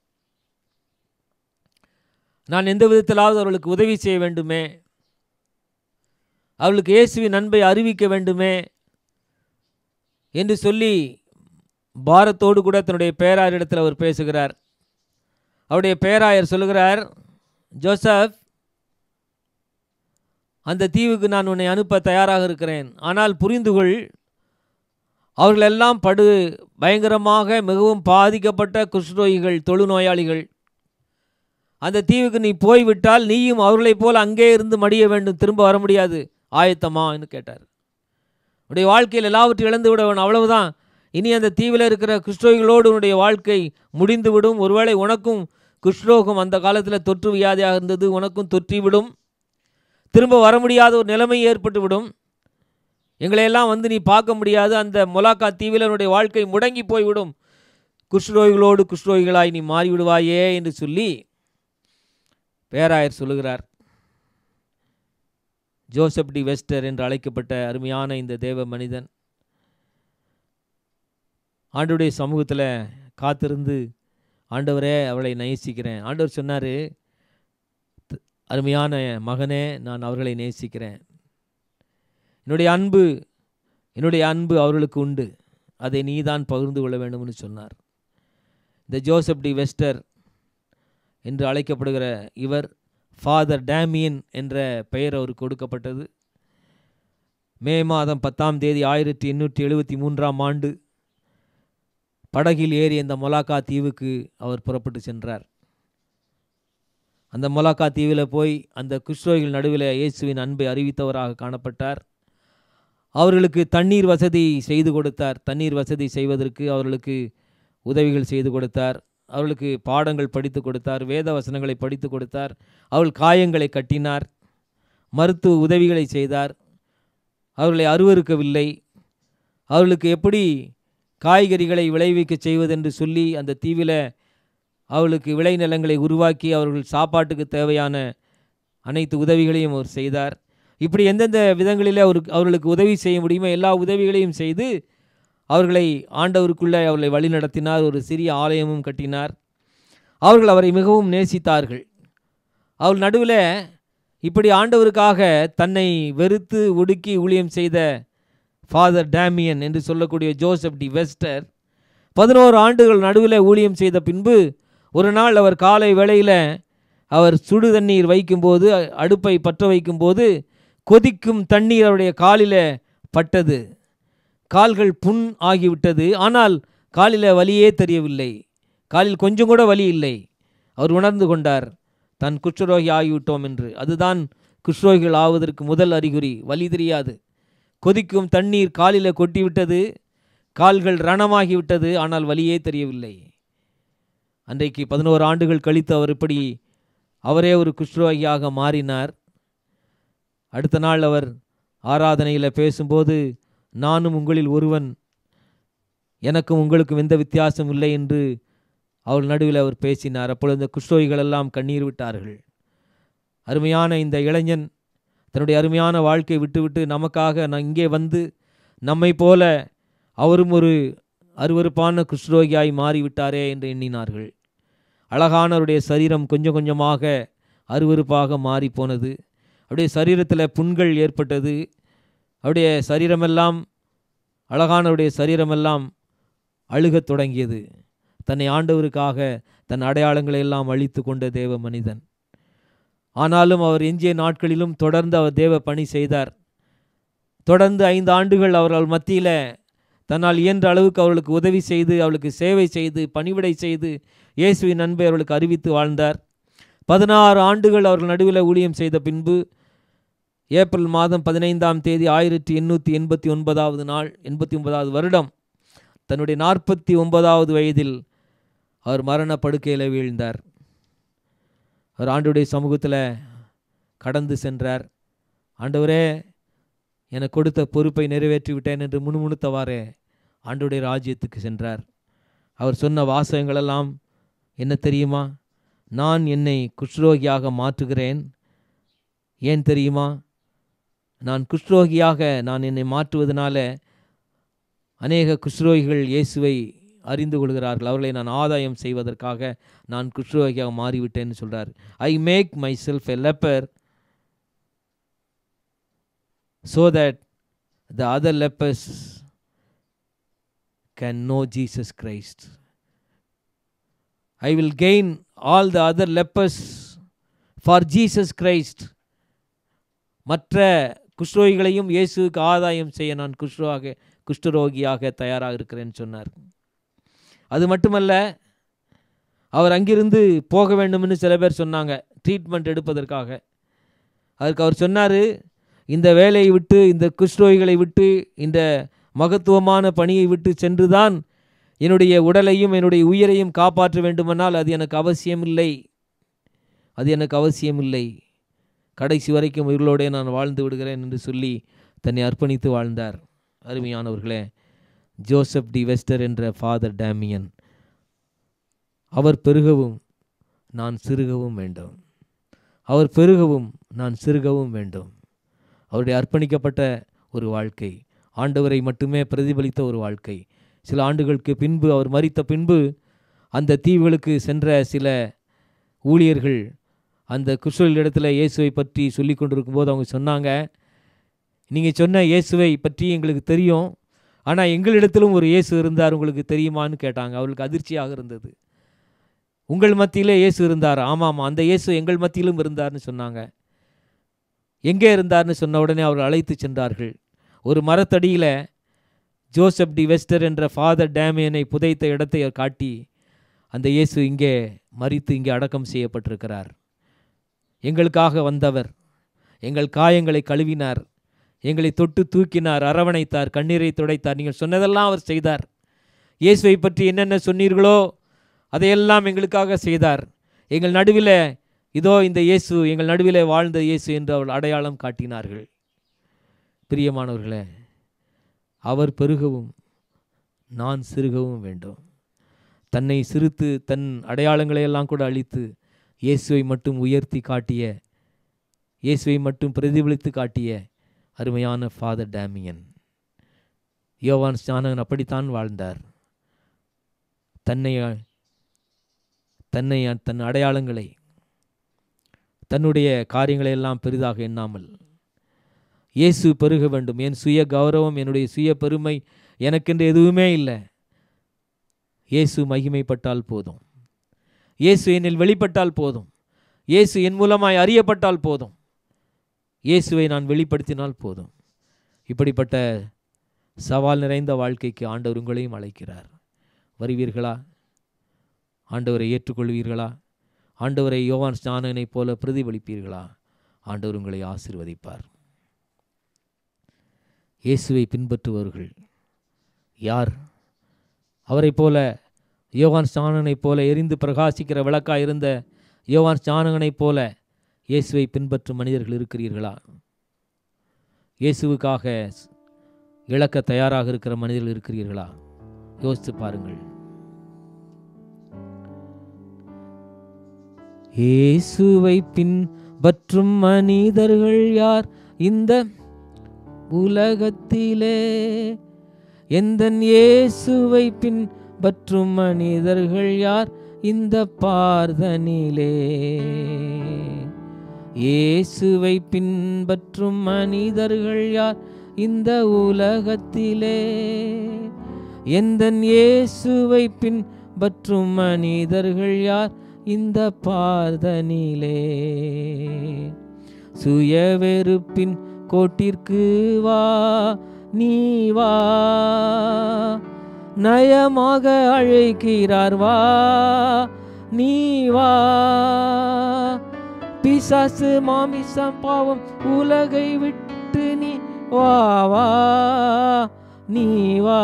நான் எந்த விதத்திலாவது அவர்களுக்கு உதவி செய்ய வேண்டுமே அவர்களுக்கு இயேசுவின் அன்பை அறிவிக்க வேண்டுமே என்று சொல்லி பாரத்தோடு கூட தன்னுடைய பேராயரிடத்தில் அவர் பேசுகிறார் அவருடைய பேராயர் சொல்லுகிறார் ஜோசப் அந்த தீவுக்கு நான் உன்னை அனுப்ப தயாராக இருக்கிறேன் ஆனால் புரிந்து கொள் அவர்களெல்லாம் படு பயங்கரமாக மிகவும் பாதிக்கப்பட்ட குஷ்ரோகிகள் தொழுநோயாளிகள் அந்த தீவுக்கு நீ போய்விட்டால் நீயும் அவர்களைப் போல் அங்கே இருந்து மடிய வேண்டும் திரும்ப வர முடியாது ஆயத்தமா என்று கேட்டார் உடைய வாழ்க்கையில் எல்லாவற்றையும் இழந்து விடவன் அவ்வளவுதான் இனி அந்த தீவில் இருக்கிற குஷ்ரோகிகளோடு உன்னுடைய வாழ்க்கை முடிந்துவிடும் ஒருவேளை உனக்கும் குஷ்ரோகம் அந்த காலத்தில் தொற்று வியாதியாக இருந்தது உனக்கும் தொற்றிவிடும் திரும்ப வர முடியாத ஒரு நிலைமை ஏற்பட்டுவிடும் எங்களையெல்லாம் வந்து நீ பார்க்க முடியாது அந்த மொலாக்கா தீவில் உன்னுடைய வாழ்க்கை முடங்கி போய்விடும் குஷ்ரோகிகளோடு குஷ்ரோகிகளாய் நீ மாறிவிடுவாயே என்று சொல்லி பேராயர் சொல்லுகிறார் ஜோசப் டி வெஸ்டர் என்று அழைக்கப்பட்ட அருமையான இந்த தேவ மனிதன் ஆண்டுடைய சமூகத்தில் காத்திருந்து ஆண்டவரே அவளை நேசிக்கிறேன் ஆண்டவர் சொன்னார் அருமையான மகனே நான் அவர்களை நேசிக்கிறேன் என்னுடைய அன்பு என்னுடைய அன்பு அவர்களுக்கு உண்டு அதை நீதான் பகிர்ந்து கொள்ள வேண்டும்னு சொன்னார் இந்த ஜோசப் டி வெஸ்டர் என்று அழைக்கப்படுகிற இவர் ஃபாதர் டேமியன் என்ற பெயர் அவருக்கு கொடுக்கப்பட்டது மே மாதம் பத்தாம் தேதி ஆயிரத்தி எண்ணூற்றி எழுபத்தி மூன்றாம் ஆண்டு படகில் ஏறி இந்த மொலாக்கா தீவுக்கு அவர் புறப்பட்டு சென்றார் அந்த மொலாக்கா தீவில் போய் அந்த குஷ்ரோகிகள் நடுவில் இயேசுவின் அன்பை அறிவித்தவராக காணப்பட்டார் அவர்களுக்கு தண்ணீர் வசதி செய்து கொடுத்தார் தண்ணீர் வசதி செய்வதற்கு அவர்களுக்கு உதவிகள் செய்து கொடுத்தார் அவர்களுக்கு பாடங்கள் படித்து கொடுத்தார் வேத வசனங்களை படித்து கொடுத்தார் அவர்கள் காயங்களை கட்டினார் மருத்துவ உதவிகளை செய்தார் அவர்களை அருவருக்கவில்லை அவர்களுக்கு எப்படி காய்கறிகளை விளைவிக்க செய்வதென்று சொல்லி அந்த தீவில் அவர்களுக்கு விளைநிலங்களை உருவாக்கி அவர்கள் சாப்பாட்டுக்கு தேவையான அனைத்து உதவிகளையும் அவர் செய்தார் இப்படி எந்தெந்த விதங்களில் அவருக்கு அவர்களுக்கு உதவி செய்ய முடியுமோ எல்லா உதவிகளையும் செய்து அவர்களை ஆண்டவருக்குள்ளே அவர்களை வழிநடத்தினார் ஒரு சிறிய ஆலயமும் கட்டினார் அவர்கள் அவரை மிகவும் நேசித்தார்கள் அவர் நடுவில் இப்படி ஆண்டவருக்காக தன்னை வெறுத்து ஒடுக்கி ஊழியம் செய்த ஃபாதர் டேமியன் என்று சொல்லக்கூடிய ஜோசப் டி வெஸ்டர் பதினோரு ஆண்டுகள் நடுவில் ஊழியம் செய்த பின்பு ஒரு நாள் அவர் காலை வேளையில் அவர் சுடு தண்ணீர் வைக்கும்போது அடுப்பை பற்ற வைக்கும்போது கொதிக்கும் தண்ணீர் அவருடைய காலில் பட்டது கால்கள் புண் ஆகிவிட்டது ஆனால் காலில் வலியே தெரியவில்லை காலில் கொஞ்சம் கூட வலி இல்லை அவர் உணர்ந்து கொண்டார் தான் குஷ்டரோகி ஆகிவிட்டோம் என்று அதுதான் குஷ்ரோகிகள் ஆவதற்கு முதல் அறிகுறி வலி தெரியாது கொதிக்கும் தண்ணீர் காலில் கொட்டிவிட்டது கால்கள் ரணமாகிவிட்டது ஆனால் வலியே தெரியவில்லை அன்றைக்கு பதினோரு ஆண்டுகள் கழித்து அவர் இப்படி அவரே ஒரு குஷ்ரோகியாக மாறினார் அடுத்த நாள் அவர் ஆராதனையில் பேசும்போது நானும் உங்களில் ஒருவன் எனக்கும் உங்களுக்கும் எந்த வித்தியாசம் இல்லை என்று அவர் நடுவில் அவர் பேசினார் அப்பொழுது இந்த குஷ்ரோகிகளெல்லாம் கண்ணீர் விட்டார்கள் அருமையான இந்த இளைஞன் தன்னுடைய அருமையான வாழ்க்கையை விட்டுவிட்டு நமக்காக நான் இங்கே வந்து நம்மை போல அவரும் ஒரு அருவருப்பான குஷ்ரோகியாய் மாறிவிட்டாரே என்று எண்ணினார்கள் அழகானவருடைய சரீரம் கொஞ்சம் கொஞ்சமாக அருவருப்பாக மாறி போனது அப்படியே சரீரத்தில் புண்கள் ஏற்பட்டது அவருடைய சரீரமெல்லாம் அழகானவருடைய சரீரமெல்லாம் அழுகத் தொடங்கியது தன்னை ஆண்டவருக்காக தன் அடையாளங்களை எல்லாம் அழித்து கொண்ட தேவ மனிதன் ஆனாலும் அவர் எஞ்சிய நாட்களிலும் தொடர்ந்து அவர் தேவ பணி செய்தார் தொடர்ந்து ஐந்து ஆண்டுகள் அவர்கள் மத்தியில் தன்னால் இயன்ற அளவுக்கு அவர்களுக்கு உதவி செய்து அவளுக்கு சேவை செய்து பணிவிடை செய்து இயேசுவின் அன்பை அவர்களுக்கு அறிவித்து வாழ்ந்தார் பதினாறு ஆண்டுகள் அவர்கள் நடுவில் ஊழியம் செய்த பின்பு ஏப்ரல் மாதம் பதினைந்தாம் தேதி ஆயிரத்தி எண்ணூற்றி எண்பத்தி ஒன்பதாவது நாள் எண்பத்தி ஒன்பதாவது வருடம் தன்னுடைய நாற்பத்தி ஒன்பதாவது வயதில் அவர் மரண படுக்கையில் வீழ்ந்தார் அவர் ஆண்டுடைய சமூகத்தில் கடந்து சென்றார் ஆண்டவரே எனக்கு கொடுத்த பொறுப்பை நிறைவேற்றி விட்டேன் என்று முணுமுணுத்தவாறே ஆண்டுடைய ராஜ்யத்துக்கு சென்றார் அவர் சொன்ன வாசகங்களெல்லாம் என்ன தெரியுமா நான் என்னை குஷ்ரோகியாக மாற்றுகிறேன் ஏன் தெரியுமா நான் குஷ்ரோகியாக நான் என்னை மாற்றுவதனால அநேக குஷ்ரோகிகள் இயேசுவை அறிந்து கொள்கிறார்கள் அவர்களை நான் ஆதாயம் செய்வதற்காக நான் குஷ்ரோகியாக மாறிவிட்டேன்னு சொல்கிறார் I make myself a leper so that the other lepers can know Jesus Christ. I will gain all the other lepers for Jesus Christ. மற்ற குஷ்ரோகிகளையும் இயேசுவுக்கு ஆதாயம் செய்ய நான் குஷ்ரோக குஷ்டரோகியாக தயாராக இருக்கிறேன்னு சொன்னார் அது மட்டுமல்ல அவர் அங்கிருந்து போக வேண்டும்னு சில பேர் சொன்னாங்க ட்ரீட்மெண்ட் எடுப்பதற்காக அதற்கு அவர் சொன்னார் இந்த வேலையை விட்டு இந்த குஷ்டரோகிகளை விட்டு இந்த மகத்துவமான பணியை விட்டு சென்றுதான் என்னுடைய உடலையும் என்னுடைய உயிரையும் காப்பாற்ற வேண்டுமானால் அது எனக்கு அவசியமில்லை அது எனக்கு அவசியமில்லை கடைசி வரைக்கும் உயிர்களோடே நான் வாழ்ந்து விடுகிறேன் என்று சொல்லி தன்னை அர்ப்பணித்து வாழ்ந்தார் அருமையானவர்களே ஜோசப் டி வெஸ்டர் என்ற ஃபாதர் டேமியன் அவர் பெருகவும் நான் சிறுகவும் வேண்டும் அவர் பெருகவும் நான் சிறுகவும் வேண்டும் அவருடைய அர்ப்பணிக்கப்பட்ட ஒரு வாழ்க்கை ஆண்டவரை மட்டுமே பிரதிபலித்த ஒரு வாழ்க்கை சில ஆண்டுகளுக்கு பின்பு அவர் மரித்த பின்பு அந்த தீவுகளுக்கு சென்ற சில ஊழியர்கள் அந்த குஷ்டல் இடத்துல இயேசுவை பற்றி சொல்லி கொண்டிருக்கும் போது அவங்க சொன்னாங்க நீங்கள் சொன்ன இயேசுவை பற்றி எங்களுக்கு தெரியும் ஆனால் எங்களிடத்திலும் ஒரு இயேசு இருந்தார் உங்களுக்கு தெரியுமான்னு கேட்டாங்க அவளுக்கு அதிர்ச்சியாக இருந்தது உங்கள் மத்தியிலே இயேசு இருந்தார் ஆமாம் அந்த இயேசு எங்கள் மத்தியிலும் இருந்தார்னு சொன்னாங்க எங்கே இருந்தார்னு சொன்ன உடனே அவர் அழைத்து சென்றார்கள் ஒரு மரத்தடியில் ஜோசப் டி வெஸ்டர் என்ற ஃபாதர் டேமியனை புதைத்த இடத்தை அவர் காட்டி அந்த இயேசு இங்கே மறித்து இங்கே அடக்கம் செய்யப்பட்டிருக்கிறார் எங்களுக்காக வந்தவர் எங்கள் காயங்களை கழுவினார் எங்களை தொட்டு தூக்கினார் அரவணைத்தார் கண்ணீரை துடைத்தார் நீங்கள் சொன்னதெல்லாம் அவர் செய்தார் இயேசுவை பற்றி என்னென்ன சொன்னீர்களோ அதையெல்லாம் எங்களுக்காக செய்தார் எங்கள் நடுவில் இதோ இந்த இயேசு எங்கள் நடுவில் வாழ்ந்த இயேசு என்று அவள் அடையாளம் காட்டினார்கள் பிரியமானவர்களே அவர் பெருகவும் நான் சிறுகவும் வேண்டும் தன்னை சிறுத்து தன் அடையாளங்களை எல்லாம் கூட அழித்து இயேசுவை மட்டும் உயர்த்தி காட்டிய இயேசுவை மட்டும் பிரதிபலித்து காட்டிய அருமையான ஃபாதர் டேமியன் யோவான் ஸ்நானகன் அப்படித்தான் வாழ்ந்தார் தன்னை தன்னை தன் அடையாளங்களை தன்னுடைய காரியங்களை எல்லாம் பெரிதாக எண்ணாமல் இயேசு பெருக வேண்டும் என் சுய கௌரவம் என்னுடைய சுய பெருமை எனக்கென்று எதுவுமே இல்லை இயேசு மகிமைப்பட்டால் போதும் இயேசு என்னில் வெளிப்பட்டால் போதும் இயேசு என் மூலமாய் அறியப்பட்டால் போதும் இயேசுவை நான் வெளிப்படுத்தினால் போதும் இப்படிப்பட்ட சவால் நிறைந்த வாழ்க்கைக்கு ஆண்டவர் உங்களையும் அழைக்கிறார் வருவீர்களா ஆண்டவரை ஏற்றுக்கொள்வீர்களா ஆண்டவரை யோவான் ஸ்நானனைப் போல பிரதிபலிப்பீர்களா ஆண்டவர் உங்களை ஆசிர்வதிப்பார் இயேசுவை பின்பற்றுபவர்கள் யார் அவரைப் போல யோவான் ஸ்நானனைப் போல எரிந்து பிரகாசிக்கிற விளக்காக இருந்த யோவான் ஸ்நானகனைப் போல இயேசுவை பின்பற்றும் மனிதர்கள் இருக்கிறீர்களா இயேசுவுக்காக இழக்க தயாராக இருக்கிற மனிதர்கள் இருக்கிறீர்களா யோசித்து பாருங்கள் இயேசுவை பின்பற்றும் மனிதர்கள் யார் இந்த உலகத்திலே எந்த இயேசுவை பின்பற்றும் மனிதர்கள் யார் இந்த பார்தனிலே இயேசுவை பின்பற்றும் மனிதர்கள் யார் இந்த உலகத்திலே எந்த இயேசுவை பின்பற்றும் மனிதர்கள் யார் இந்த பார்தனிலே சுயவெறுப்பின் கோட்டிற்கு வா நீ வா நயமாக அழைக்கிறார் வா நீ வா பிசாசு மாமிசம் பாவம் உலகை விட்டு நீ வா வா நீ வா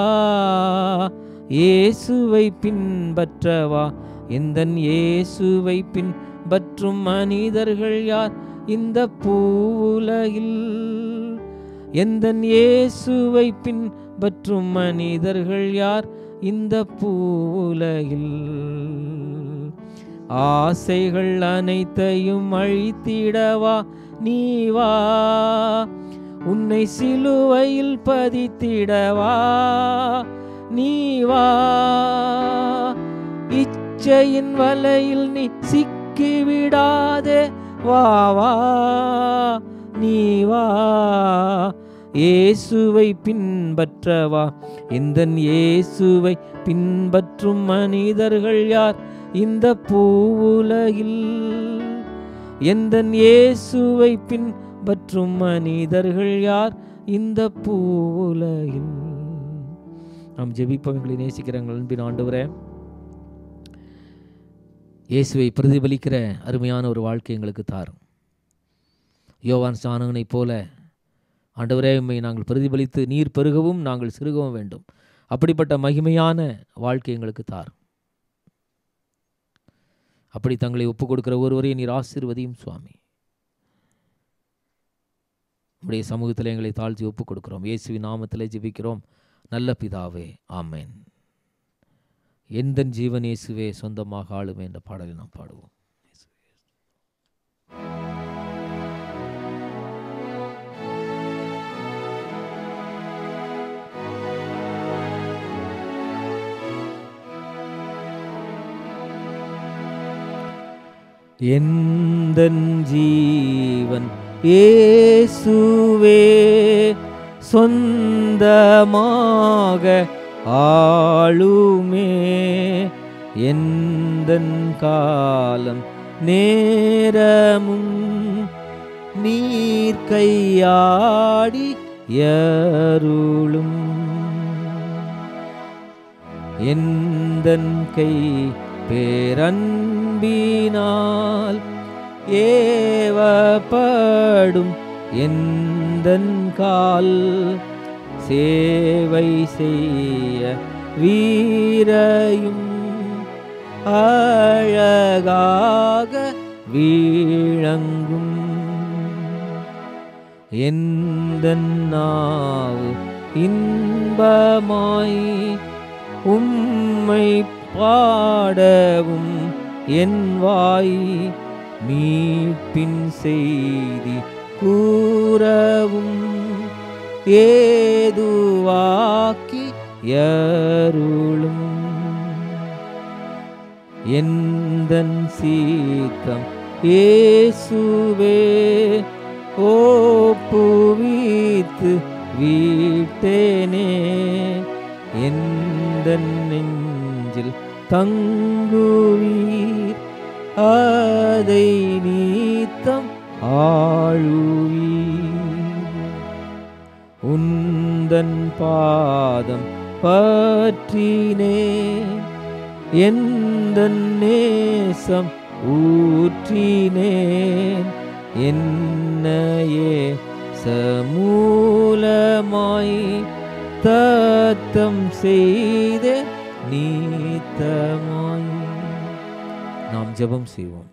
இயேசுவை பின்பற்றவா எந்த இயேசுவை பின்பற்றும் மனிதர்கள் யார் இந்த பூவுலகில் எந்த இயேசுவை பின்பற்றும் மனிதர்கள் யார் இந்த பூவுலகில் ஆசைகள் அனைத்தையும் அழித்திடவா நீ வா உன்னை சிலுவையில் பதித்திடவா நீ வா இச்சையின் வலையில் நீ சிக்கி விடாதே வா வா நீ வா இயேசுவை பின்பற்றவா இந்த இயேசுவை பின்பற்றும் மனிதர்கள் யார் இந்த பூவுலகில் எந்த இயேசுவை பின்பற்றும் மனிதர்கள் யார் இந்த பூவுலகில் நாம் ஜெபிப்போம் எங்களை நேசிக்கிற எங்கள் அன்பின் ஆண்டவரே இயேசுவை பிரதிபலிக்கிற அருமையான ஒரு வாழ்க்கை எங்களுக்கு தாரும் யோவான் ஸ்நானகனைப் போல ஆண்டவரே உம்மை நாங்கள் பிரதிபலித்து நீர் பெருகவும் நாங்கள் சிறுகவும் வேண்டும் அப்படிப்பட்ட மகிமையான வாழ்க்கை எங்களுக்கு தாரும் அப்படி தங்களை ஒப்புக் கொடுக்கிற ஒருவரையும் நீர் ஆசீர்வதியும் சுவாமி உடைய சமூகத்தில் எங்களை தாழ்த்தி ஒப்புக் கொடுக்கிறோம் இயேசுவின் நாமத்திலே ஜெபிக்கிறோம் நல்ல பிதாவே ஆமென் எந்தன் ஜீவன் இயேசுவே சொந்தமாக ஆளுமே என்ற பாடலை நாம் பாடுவோம் எந்தன் ஜீவன் இயேசுவே சொந்தமாக ஆளுமே எந்தன் காலம் நேரமும் நீர் கையாடி யருளும் எந்தன் கை பேரன்பினால் ஏவப்படும் எந்தன் கால் சேவை செய்ய வீரையும் அழகாக வீழங்கும் எந்தன் நாவு இன்பமாய் உம்மை பாடவும் என் வாய் மீட்பின் செய்தி கூறவும் ஏதுவாக்கி யருளும் எந்தன் சீத்தம் இயேசுவே ஓப்புவித்து வீட்டேனே எந்த நெஞ்சில் தங்குவீர் அதை நீத்தம் ஆழுவீர் உந்தன் பாதம் பற்றினே எந்த நேசம் ஊற்றினேன் என்னையே சமூலமாய் தத்தம் செய்த நீத்தமாய் நாம் ஜெபம் செய்வோம்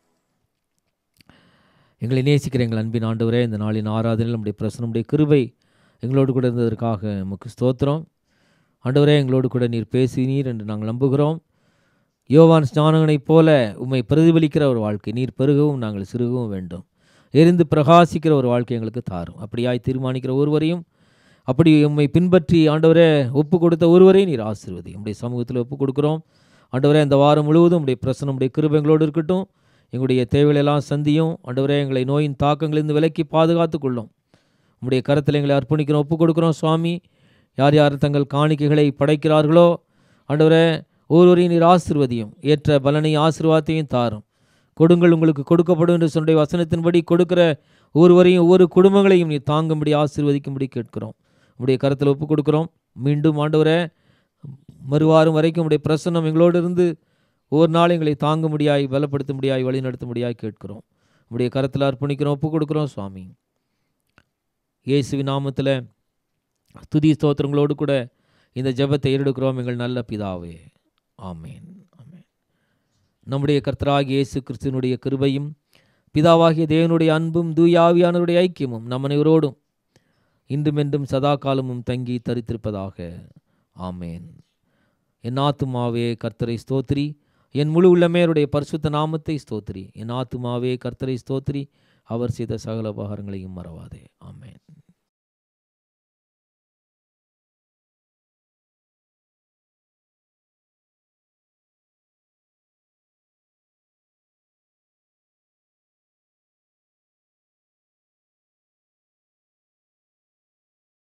எங்களை நேசிக்கிற எங்கள் அன்பின் ஆண்டவரே இந்த நாளின் ஆராதனையில் நம்முடைய பிரசனமுடைய கிருபை எங்களோடு கூட இருந்ததற்காக உமக்கு ஸ்தோத்திரம் ஆண்டவரே எங்களோடு கூட நீர் பேசினீர் என்று நாங்கள் நம்புகிறோம் யோவான் ஸ்நானகனைப் போல உம்மை பிரதிபலிக்கிற ஒரு வாழ்க்கை நீர் பெருகவும் நாங்கள் சிறுகவும் வேண்டும் எரிந்து பிரகாசிக்கிற ஒரு வாழ்க்கை எங்களுக்கு தாரும் அப்படியாய் தீர்மானிக்கிற ஒருவரையும் அப்படி உம்மை பின்பற்றி ஆண்டவரே ஒப்பு கொடுத்த ஒருவரையும் நீர் ஆசீர்வதி உம்முடைய சமூகத்தில் ஒப்பு கொடுக்குறோம் ஆண்டவரே இந்த வாரம் முழுவதும் உடைய பிரசனம் உடைய கிருபை எங்களோடு இருக்கட்டும் எங்களுடைய தேவைகளெல்லாம் சந்தியும் ஆண்டவரே எங்களை நோயின் தாக்கங்களிலிருந்து விலக்கி பாதுகாத்துக் கொள்ளும் உம்முடைய கரத்தில் எங்களை அர்ப்பணிக்கிறோம் ஒப்பு கொடுக்குறோம் சுவாமி யார் யார் தங்கள் காணிக்கைகளை படைக்கிறார்களோ ஆண்டவரே ஒருவரையும் நீர் ஆசிர்வதியும் ஏற்ற பலனை ஆசீர்வாதத்தையும் தாரும் கொடுங்கள் உங்களுக்கு கொடுக்கப்படும் என்று சொன்ன வசனத்தின்படி கொடுக்கிற ஒருவரையும் ஒவ்வொரு குடும்பங்களையும் நீ தாங்கும்படி ஆசீர்வதிக்கும்படி கேட்கிறோம் உடைய கரத்தில் ஒப்பு கொடுக்குறோம் மீண்டும் ஆண்டவரே மறுவாரம் வரைக்கும் உடைய பிரசன்னம் எங்களோடு இருந்து ஒவ்வொரு நாள் எங்களை தாங்கும்படியாய் பலப்படுத்தும்படியாய் வழிநடத்தும்படியாய் கேட்கிறோம் உடைய கரத்தில் அர்ப்பணிக்கிறோம் ஒப்பு கொடுக்குறோம் சுவாமி இயேசுவின் நாமத்தில் துதி ஸ்தோத்திரங்களோடு கூட இந்த ஜெபத்தை ஏறெடுக்கிறோம் எங்கள் நல்ல பிதாவே ஆமேன் ஆமேன் நம்முடைய கர்த்தராகிய இயேசு கிறிஸ்துவனுடைய கிருபையும் பிதாவாகிய தேவனுடைய அன்பும் தூயாவியானவருடைய ஐக்கியமும் நம் அனைவரோடும் இன்றுமென்றும் சதா காலமும் தங்கி தரித்திருப்பதாக ஆமேன் என் ஆத்துமாவே கர்த்தரை ஸ்தோத்திரி என் முழு உள்ளமே அவருடைய பரிசுத்த நாமத்தை ஸ்தோத்திரி என் ஆத்துமாவே கர்த்தரை ஸ்தோத்திரி அவர் செய்த சகல உபகாரங்களையும் மறவாதே ஆமேன்